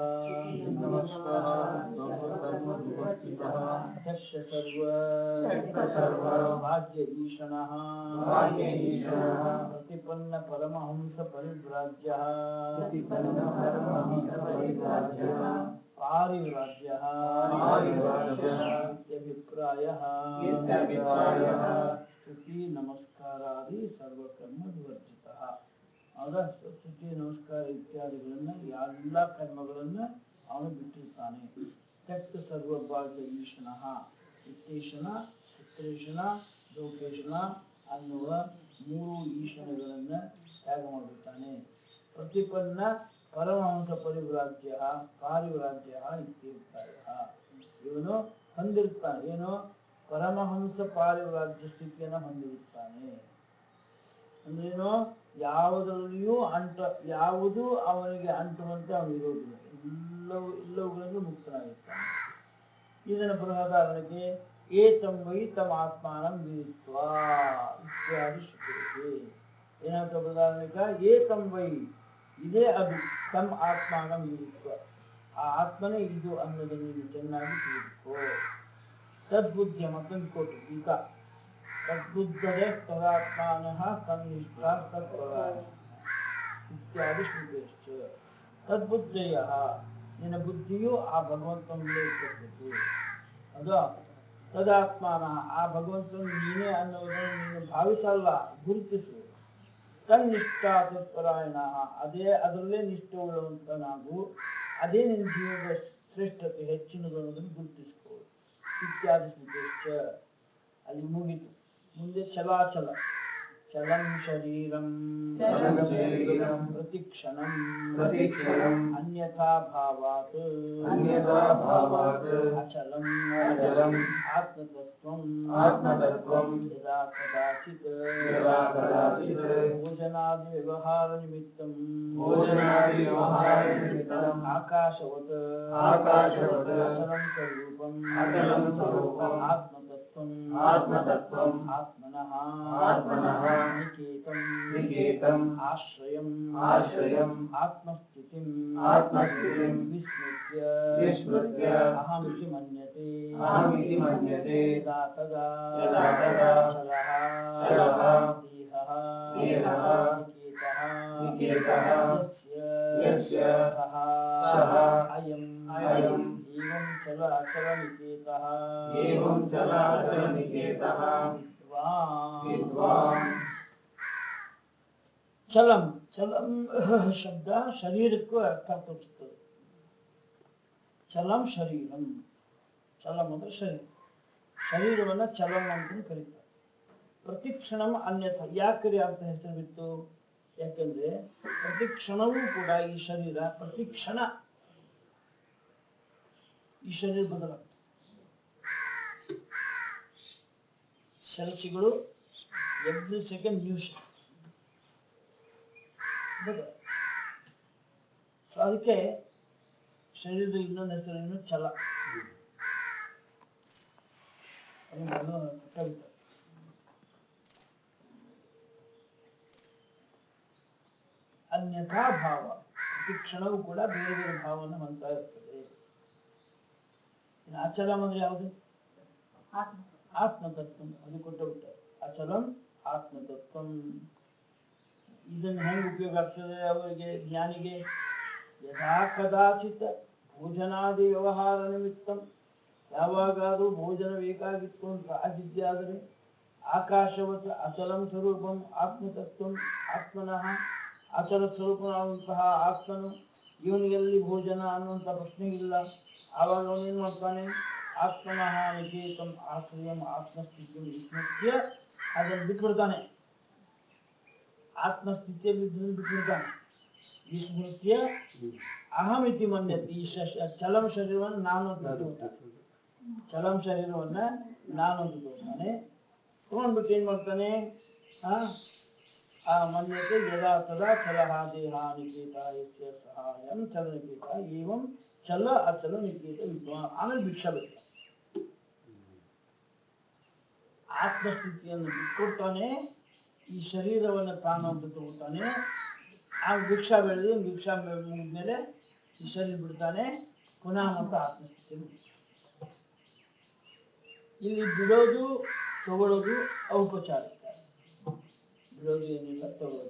ಸರ್ವಕರ್ಮ ವಿವರ್ಜಿತಃ ದಕ್ಷ ಸರ್ವ ತ್ಯಕ್ತ ಸರ್ವ ಭಾಗ್ಯ ಈಶಣಃ ಭಾಗ್ಯ ಈಶಣಃ ಪ್ರತಿಪನ್ನ ಪರಮಹಂಸ ಪರಿವ್ರಾಜ್ಯ ಪ್ರತಿಪನ್ನ ಪರಮಹಂಸ ಪರಿವ್ರಾಜ್ಯಃ ಪಾರಿವ್ರಾಜ್ಯ ಪಾರಿವ್ರಾಜ್ಯಃ ಇತ್ಯಭಿಪ್ರಾಯಃ ಇತ್ಯಭಿಪ್ರಾಯಃ ಸ್ತುತಿ ನಮಸ್ಕಾರಾದಿ ಸರ್ವಕರ್ಮ ವಿವರ್ಜಿತ ಆಗ ಸ್ತುತಿ ನಮಸ್ಕಾರ ಇತ್ಯಾದಿಗಳನ್ನ ಎಲ್ಲ ಕರ್ಮಗಳನ್ನ ಅವನು ಬಿಟ್ಟಿರ್ತಾನೆ ತ್ಯಕ್ತ ಸರ್ವಭಾಗ್ಯ ಈಶನಃ ಇತ್ತೇಶನ ಪುತ್ರೇಶನ ಲೋಕೇಶನ ಅನ್ನುವ ಮೂರು ಈಶನಗಳನ್ನ ತ್ಯಾಗ ಮಾಡಿರ್ತಾನೆ ಪ್ರತಿಪನ್ನ ಪರಮಹಂಸ ಪರಿವ್ರಾಜ್ಯ ಪಾರಿವ್ರಾಜ್ಯ ಇತ್ಯಭಿಪ್ರಾಯ ಇವನು ಹೊಂದಿರ್ತಾನೆ ಏನು ಪರಮಹಂಸ ಪಾರಿವ್ರಾಜ್ಯ ಸ್ಥಿತಿಯನ್ನು ಹೊಂದಿರುತ್ತಾನೆ ಅಂದ್ರೇನು ಯಾವುದರಲ್ಲಿಯೂ ಅಂಟ ಯಾವುದು ಅವನಿಗೆ ಅಂಟುವಂತೆ ಅವನು ಇರೋದಿಲ್ಲ ಎಲ್ಲವೂ ಎಲ್ಲವುಗಳಿಂದ ಮುಕ್ತನಾಗಿರ್ತಾನೆ ಇದನ್ನು ಬೃಹದಾರಣಕ್ಕೆ ಏತಂ ವೈ ತಮ್ಮ ಆತ್ಮಾನಂ ವಿದಿತ್ವ ಇತ್ಯಾದಿ ಶ್ರುತಿಗೆ ಏನಾಗ್ತದೆ ಬೃಹದಾರಣಿಕ ಏತಂ ವೈ ಇದೇ ಅದು ತಮ್ಮ ಆತ್ಮಾನಂ ವಿದಿತ್ವ ಆ ಆತ್ಮನೇ ಇದು ಅನ್ನೋದನ್ನು ನೀನು ಚೆನ್ನಾಗಿ ತಿಳಿದುಕೋ ತದ್ಬುದ್ಧಿಯ ಮತ್ತೊಂದು ಕೋಟು ಈಗ ತದ್ಬುದ್ಧರೇ ತದಾತ್ಮಾನಃ ತನ್ನಿಷ್ಠಾ ತತ್ಪರಾಯಣ ಇತ್ಯಾದಿ ಶ್ರುತಿಶ್ಚ ತದ್ಬುದ್ಧಯ ನಿನ್ನ ಬುದ್ಧಿಯು ಆ ಭಗವಂತನಲ್ಲೇ ಇರ್ತಕ್ಕದ್ದು ಅದು ತದಾತ್ಮಾನ ಆ ಭಗವಂತನು ನೀನೇ ಅನ್ನುವುದನ್ನು ನೀನು ಭಾವಿಸಲ್ಲ ಗುರುತಿಸು ತನ್ನಿಷ್ಠ ತತ್ಪರಾಯಣ ಅದೇ ಅದರಲ್ಲೇ ನಿಷ್ಠ ಉಳ್ಳವಂತ ನಾವು ಅದೇ ನಿನ್ನ ಜೀವನದ ಶ್ರೇಷ್ಠತೆ ಹೆಚ್ಚಿನದು ಅನ್ನೋದನ್ನು ಗುರುತಿಸ್ಕೋ ಇತ್ಯಾದಿ ಸ್ಮೃತಿಶ್ಚ ಅಲ್ಲಿ ಮುಗಿತು ಮುಂದೆ ಚಲಾಚಲ ಚಲಂ ಶರೀರಂ ಚಲಂ ಶರೀರಂ ಪ್ರತಿಕ್ಷಣಂ ಪ್ರತಿಕ್ಷಣಂ ಅನ್ಯಥಾ ಭಾವಾತ್ ಅನ್ಯಥಾ ಭಾವಾತ್ ಅಚಲಂ ಅಚಲಂ ಆತ್ಮತತ್ವಂ ಆತ್ಮತತ್ವಂ ಯದಾ ಕದಾಚಿತ್ ಯದಾ ಕದಾಚಿತ್ ಭೋಜನಾದಿ ವ್ಯವಹಾರ ನಿಮಿತ್ತಂ ಭೋಜನಾದಿ ವ್ಯವಹಾರ ನಿಮಿತ್ತಂ ಆಕಾಶವತ್ ಆಕಾಶವತ್ ಅಚಲಂ ಸ್ವರೂಪಂ ಅಚಲಂ ಸ್ವರೂಪಂ ಆತ್ಮತತ್ವಂ ಆತ್ಮತತ್ವಂ ಆತ್ಮನಃ ಆತ್ಮನಃ ನಿಕೇತಂ ನಿಕೇತಂ ಆಶ್ರಯಂ ಆಶ್ರಯಂ ಆತ್ಮಸ್ಥಿತಿಂ ಆತ್ಮಸ್ಥಿತಿಂ ವಿಸ್ಮೃತ್ಯ ವಿಸ್ಮೃತ್ಯ ಅಹಮಿತಿ ಮನ್ಯತೆ ಅಹಮಿತಿ ಮನ್ಯತೆ ಯದಾ ತದಾ ಯದಾ ತದಾ ಚಲಃ ಚಲಃ ದೇಹಃ ದೇಹಃ ನಿಕೇತಃ ನಿಕೇತಃ ಯಸ್ಯ ಯಸ್ಯ ಸಹ ಸಹ ಅಯಂ ಅಯಂ ಏವಂ ಚಲ ಅಚಲ ನಿಕೇತಃ ಏವಂ ಚಲ ಅಚಲ ನಿಕೇತಃ ವಿದ್ವಾನ್ ವಿದ್ವಾನ್ ಚಲಂ ಚಲಂ ಶಬ್ದ ಶರೀರಕ್ಕೂ ಅರ್ಥ ತೋರಿಸ್ತದೆ ಚಲಂ ಶರೀರಂ ಚಲಂ ಅಂದ್ರೆ ಶರೀರ ಶರೀರವನ್ನ ಚಲಂ ಅಂತ ಕರೀತಾರೆ ಪ್ರತಿಕ್ಷಣಂ ಅನ್ಯಥ ಯಾಕೆ ಅಂತ ಹೆಸರು ಬಿತ್ತು ಯಾಕಂದ್ರೆ ಪ್ರತಿಕ್ಷಣವೂ ಕೂಡ ಈ ಶರೀರ ಪ್ರತಿಕ್ಷಣ ಈ ಶರೀರ ಬದಲಾಗ್ತದೆ ಸೆಲ್ಸಿಗಳು ಎವ್ರಿ ಸೆಕೆಂಡ್ ನ್ಯೂಸ್ ಸೊ ಅದಕ್ಕೆ ಶರೀರದ ಇನ್ನೊಂದು ಹೆಸರೇನು ಛಲ ಅದನ್ನ ಮೊದಲು ಕವಿತೆ. ಅನ್ಯಥಾ ಭಾವ ಪ್ರತಿ ಕ್ಷಣವೂ ಕೂಡ ಬೇರೆ ಬೇರೆ ಭಾವವನ್ನು ಹೊಂದ್ತಾ ಇರ್ತದೆ ಇನ್ನು ಅಚಲಂ ಅಂದ್ರೆ ಯಾವುದು ಆತ್ಮತತ್ವ ಅದು ಕೊಟ್ಟು ಬಿಟ್ಟಾರೆ ಅಚಲಂ ಆತ್ಮತತ್ವಂ ಇದನ್ನು ಹೆಂಗೆ ಉಪಯೋಗ ಆಗ್ತದೆ ಅವರಿಗೆ ಜ್ಞಾನಿಗೆ ಯಥಾ ಕದಾಚಿತ್ ಭೋಜನಾದಿ ವ್ಯವಹಾರ ನಿಮಿತ್ತಂ ಯಾವಾಗಾದರೂ ಭೋಜನ ಬೇಕಾಗಿತ್ತು ಅಂತ ಆಗಿದ್ಯಾದರೆ ಆಕಾಶವತ್ ಅಚಲಂ ಸ್ವರೂಪಂ ಆತ್ಮತತ್ವಂ ಆತ್ಮನಃ ಅಚಲ ಸ್ವರೂಪನಾದಂತಹ ಆತ್ಮನು ಇವನಿಗೆಲ್ಲಿ ಭೋಜನ ಅನ್ನುವಂಥ ಪ್ರಶ್ನೆ ಇಲ್ಲ ಆವಾಗ ಅವನೇನ್ ಮಾಡ್ತಾನೆ ಆತ್ಮನಃ ನಿಕೇತಂ ಆಶ್ರಯಂ ಆತ್ಮಸ್ಥಿತಿ ವಿಸ್ಮೃತ್ಯ ಅದನ್ನು ಬಿಟ್ಬಿಡ್ತಾನೆ ಆತ್ಮಸ್ಥಿತಿಯಲ್ಲಿ ಇದ್ದನ್ನು ಬಿಟ್ಬಿಡ್ತಾನೆ ವಿಸ್ಮೃತ್ಯ ಅಹಮಿತಿ ಮನ್ಯತಿ ಈ ಶ- ಚಲಂ ಶರೀರವನ್ನು ನಾನು ಅಂತ ತಿಳ್ಕೊತಾನೆ. ಚಲಂ ಶರೀರವನ್ನ ನಾನು ಅಂತ ತಗೋತಾನೆ ತಗೊಂಡ್ಬಿಟ್ಟು ಏನ್ ಮಾಡ್ತಾನೆ ಆ ಆ ಮನ್ಯತೆ ಯದಾ ತದಾ ಚಲಹ ದೇಹ ನಿಕೇತ ಯಸ್ಯ ಸಹಾಯಂ ಚಲ ನಿಕೇತ ಏವಂ ಚಲ ಅಚಲ ನಿಕೇತ ವಿದ್ವಾನ್ ಆಮೇಲೆ ಭಿಕ್ಷಾ ಬೇಕು ಆತ್ಮಸ್ಥಿತಿಯನ್ನು ಬಿಟ್ಕೊಡ್ತಾನೆ ಈ ಶರೀರವನ್ನು ತಾನು ಅಂತ ತಗೋತಾನೆ ಆ ಭಿಕ್ಷಾ ಬೆಳೆದು ಭಿಕ್ಷಾ ಮುಗಿದ್ಮೇಲೆ ಈ ಶರೀರ ಬಿಡ್ತಾನೆ ಪುನಃ ಮತ್ತೆ ಆತ್ಮಸ್ಥಿತಿಯನ್ನು ಇಲ್ಲಿ ಬಿಡೋದು ತಗೊಳ್ಳೋದು ಔಪಚಾರಿಕ ಬಿಡೋದು ಏನಿಲ್ಲ ತಗೊಳ್ಳೋದು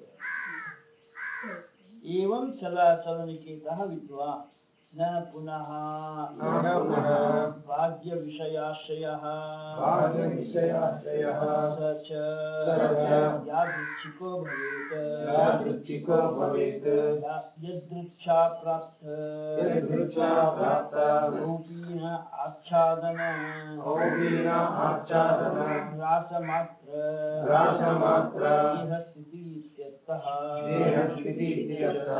ಏವಂ ಚಲಾಚಲ ನಿಕೇತ ವಿದ್ವಾನ್ ನ ಪುನಃ ನ ಪುನಃ ಭಾಗ್ಯ ವಿಷಯಾಶ್ರಯ ಭಾಗ್ಯವಿಷಯಾಶ್ರಯಃ ಸ ಚ ಸ ಚ ಯಾದೃಚ್ಛಿಕೋ ಭವೇತ್ ಯಾದೃಚ್ಛಿಕೋ ಭವೇತ್ ಯಾ- ಯದೃಚ್ಛಾ ಪ್ರಾಪ್ತ ಯದೃಚ್ಛಾ ಪ್ರಾಪ್ತ ರೂಪೀನ ಆಚ್ಛಾದನ ಔಪೀನ ಆಚ್ಛಾದನ ರಾಸ ಮಾತ್ರ ರಾಸ ಮಾತ್ರ ದೇಹ ಸ್ಥಿತಿ ಇತ್ಯರ್ಥಃ ದೇಹ ಸ್ಥಿತಿ ಇತ್ಯರ್ಥಃ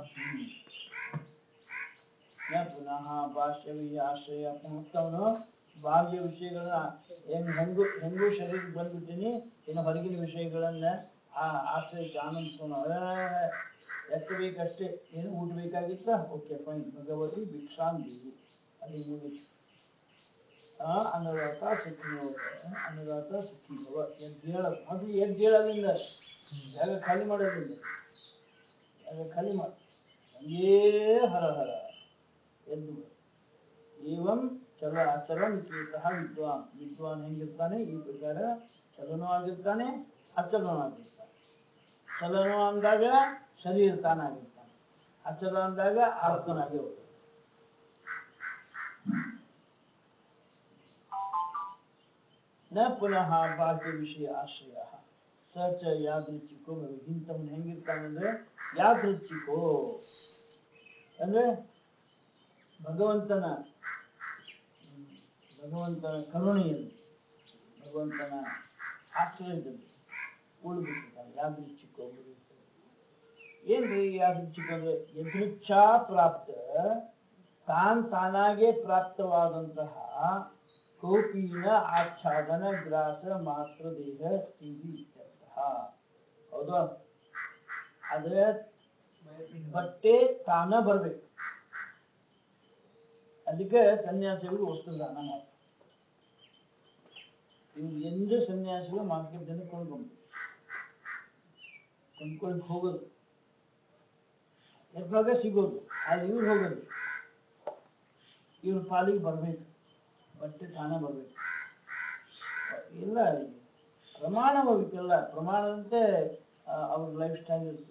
ನ ಪುನಃ ಭಾಷ್ಯ ಆಶ್ರಯ ಮತ್ತವನು ಬಾಹ್ಯ ವಿಷಯಗಳನ್ನ ಹೆಂಗ್ ಹೆಂಗು ಹೆಂಗೂ ಶರೀರಕ್ಕೆ ಬಂದ್ಬಿಟ್ಟಿನಿ ಇನ್ನು ಹೊರಗಿನ ವಿಷಯಗಳನ್ನ ಆ ಆಶ್ರಯಕ್ಕೆ ಆನಂದಿಸೋಣ ಎತ್ತಬೇಕಷ್ಟೇ ಏನು ಊಟ ಬೇಕಾಗಿತ್ತ ಓಕೆ ಫೈನ್ ಭಗವತಿ ಭಿಕ್ಷಾಂದೇವಿ ಅಲ್ಲಿ ಮುಗಿತು ಆ ಅನ್ನದಾತ ಸುಖಿ ಅನ್ನದಾತ ಸುಖಿ ಭವ ಎದ್ದೇಳ ಅದು ಎದ್ದೇಳದಿಂದ ಜಾಗ ಖಾಲಿ ಮಾಡೋದ್ರಿಂದ ಜಾಗ ಖಾಲಿ ಮಾಡಿ ಹಂಗೇ ಹರ ಹರ ಎದ್ದು ಬಿಡು. ಏವಂ ಚಲ ಅಚಲ ನಿಕೇತಃ ವಿದ್ವಾನ್ ವಿದ್ವಾನ್ ಹೆಂಗಿರ್ತಾನೆ ಈ ಪ್ರಕಾರ ಚಲನೂ ಆಗಿರ್ತಾನೆ ಅಚಲನೂ ಆಗಿರ್ತಾನೆ ಚಲನ ಅಂದಾಗ ಶರೀರ ತಾನಾಗಿರ್ತಾನೆ ಅಚಲ ಅಂದಾಗ ಆತ್ಮನಾಗಿ ಹೋಗ್ತಾನೆ ನ ಪುನಃ ಬಾಹ್ಯ ವಿಷಯ ಆಶ್ರಯ ಸ ಚ ಯಾದೃಚ್ಛಿಕೋ ಭವೇತ್. ಇಂಥವ್ನು ಹೆಂಗಿರ್ತಾನಂದ್ರೆ ಯಾದೃಚ್ಛಿಕೋ ಅಂದ್ರೆ ಭಗವಂತನ ಹ್ಮ್, ಭಗವಂತನ ಕರುಣೆಯಲ್ಲಿ ಭಗವಂತನ ಆಶ್ರಯದಲ್ಲಿ ಉಳಿದ್ಬಿಟ್ಟಿರ್ತಾನೆ ಯಾದೃಚ್ಛಿಕೋ ಭವೇತ್. ಏನ್ರಿ ಯಾದೃಚ್ಛಿಕ ಅಂದ್ರೆ ಯದೃಚ್ಛಾ ಪ್ರಾಪ್ತ ತಾನ್ ತಾನಾಗೆ ಪ್ರಾಪ್ತವಾದಂತಹ ಕೋಪಿನ ಆಚ್ಛಾದನ ಗ್ರಾಸ ಮಾತ್ರ ದೇಹ ಸ್ಥಿತಿ ಇತ್ಯರ್ಥಃ ಹೌದಾ ಆದ್ರೆ ಬಟ್ಟೆ ತಾನ ಬರ್ಬೇಕು ಅದಕ್ಕೆ ಸನ್ಯಾಸಿಗಳು ವಸ್ತು ದಾನ ಮಾಡ್ತಾರೆ ಇವು ಎಂದು ಸನ್ಯಾಸಿಗಳು ಮಾರ್ಕೆಟ್ ಕೊಂಡ್ಕೊಂಡು ಕೊಂಡ್ಕೊಂಡು ಹೋಗೋದು ಎಷ್ಟಾಗ ಸಿಗೋದು ಅಲ್ಲಿ ಇವ್ರು ಹೋಗೋದು ಇವ್ರ ಪಾಲಿಗೆ ಬರ್ಬೇಕು ಬಟ್ಟೆ ತಾನೇ ಬರ್ಬೇಕು ಇಲ್ಲ ಪ್ರಮಾಣ ಹೋಗ್ಬೇಕಲ್ಲ ಪ್ರಮಾಣದಂತೆ ಆ, ಅವ್ರ ಲೈಫ್ ಸ್ಟೈಲ್ ಇರ್ತದೆ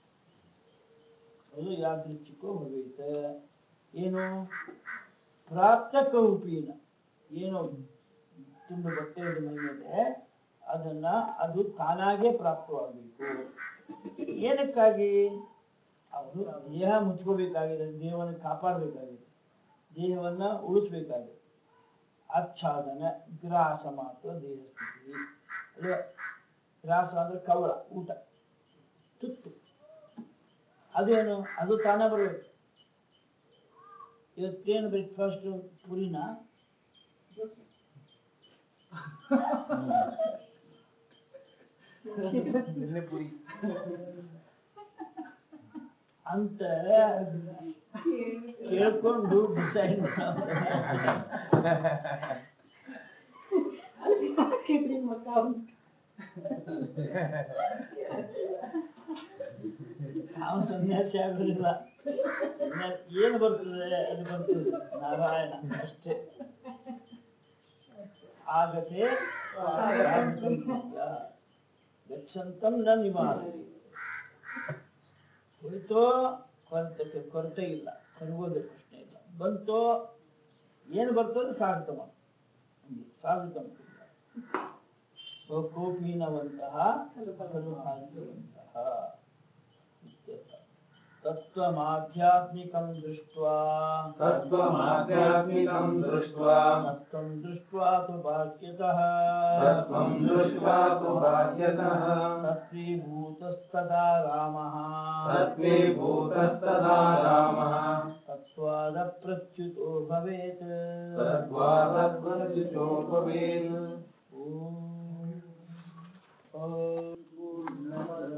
ಅದು ಯಾದೃಚ್ಛಿಕೋ ಹೋಗೈತ ಏನು ಪ್ರಾಪ್ತ ಕೌಪಿನ ಏನು ತುಂಡು ಬಟ್ಟೆ ಇದೆ ಮೈ ಮೇಲೆ ಅದನ್ನ ಅದು ತಾನಾಗೆ ಪ್ರಾಪ್ತವಾಗಬೇಕು ಏನಕ್ಕಾಗಿ ಅವರು ದೇಹ ಮುಚ್ಕೋಬೇಕಾಗಿದೆ ದೇಹವನ್ನು ಕಾಪಾಡಬೇಕಾಗಿದೆ ದೇಹವನ್ನ ಉಳಿಸ್ಬೇಕಾಗಿದೆ ಆಚ್ಛಾದನ ಗ್ರಾಸ ಮಾತ್ರ ದೇಹ ಸ್ಥಿತಿ ಅಲ್ವಾ ಗ್ರಾಸ ಅಂದ್ರೆ ಕವಳ ಊಟ ತುತ್ತು ಅದೇನು ಅದು ತಾನೇ ಬರಬೇಕು ಇವತ್ತೇನು ಬ್ರೇಕ್ಫಾಸ್ಟ್ ಪುರಿನ ನಿನ್ನೆ ಪುರಿ ಅಂತ ಕೇಳ್ಕೊಂಡು ಡಿಸೈಡ್ ಹಾಕಿದ್ರಿ ಮಕ್ಕ ಅವ್ನು. ನಾವು ಸನ್ಯಾಸಿ ಆಗೋದಿಲ್ಲ ಸನ್ಯಾಸಿ ಏನು ಬರ್ತದೆ ಅದು ಬರ್ತದೆ ನಾರಾಯಣ ಅಷ್ಟೇ ಆಗತೆ ಗಚ್ಚಂತಂ ನ ನಿವಾರ ಹೋಯ್ತೋ ಕೊರತೆ ಕೊರತೆ ಇಲ್ಲ ಕರಗೋದು ಪ್ರಶ್ನೆ ಇಲ್ಲ ಬಂತೋ ಏನು ಬರ್ತದೆ ಸಾಗುತ್ತ ಮಾಡು ಹಂಗೆ ಸಾಗುತ್ತ ಮಾಡು. ಸ್ವಕೋಪೀನವಂತಹ ಫಲಭಾಗ್ಯವಂತಹ तत्त्वमाध्यात्मिकं दृष्ट्वा तत्त्वमाध्यात्मिकं दृष्ट्वा तत्त्वं दृष्ट्वा तु बाह्यतः तत्त्वं दृष्ट्वा तु बाह्यतः तत्त्वीभूतस्तदा रामः तत्त्वीभूतस्तदा रामः तत्त्वादप्रच्युतो भवेत् तद्वादप्रचितो भवेत्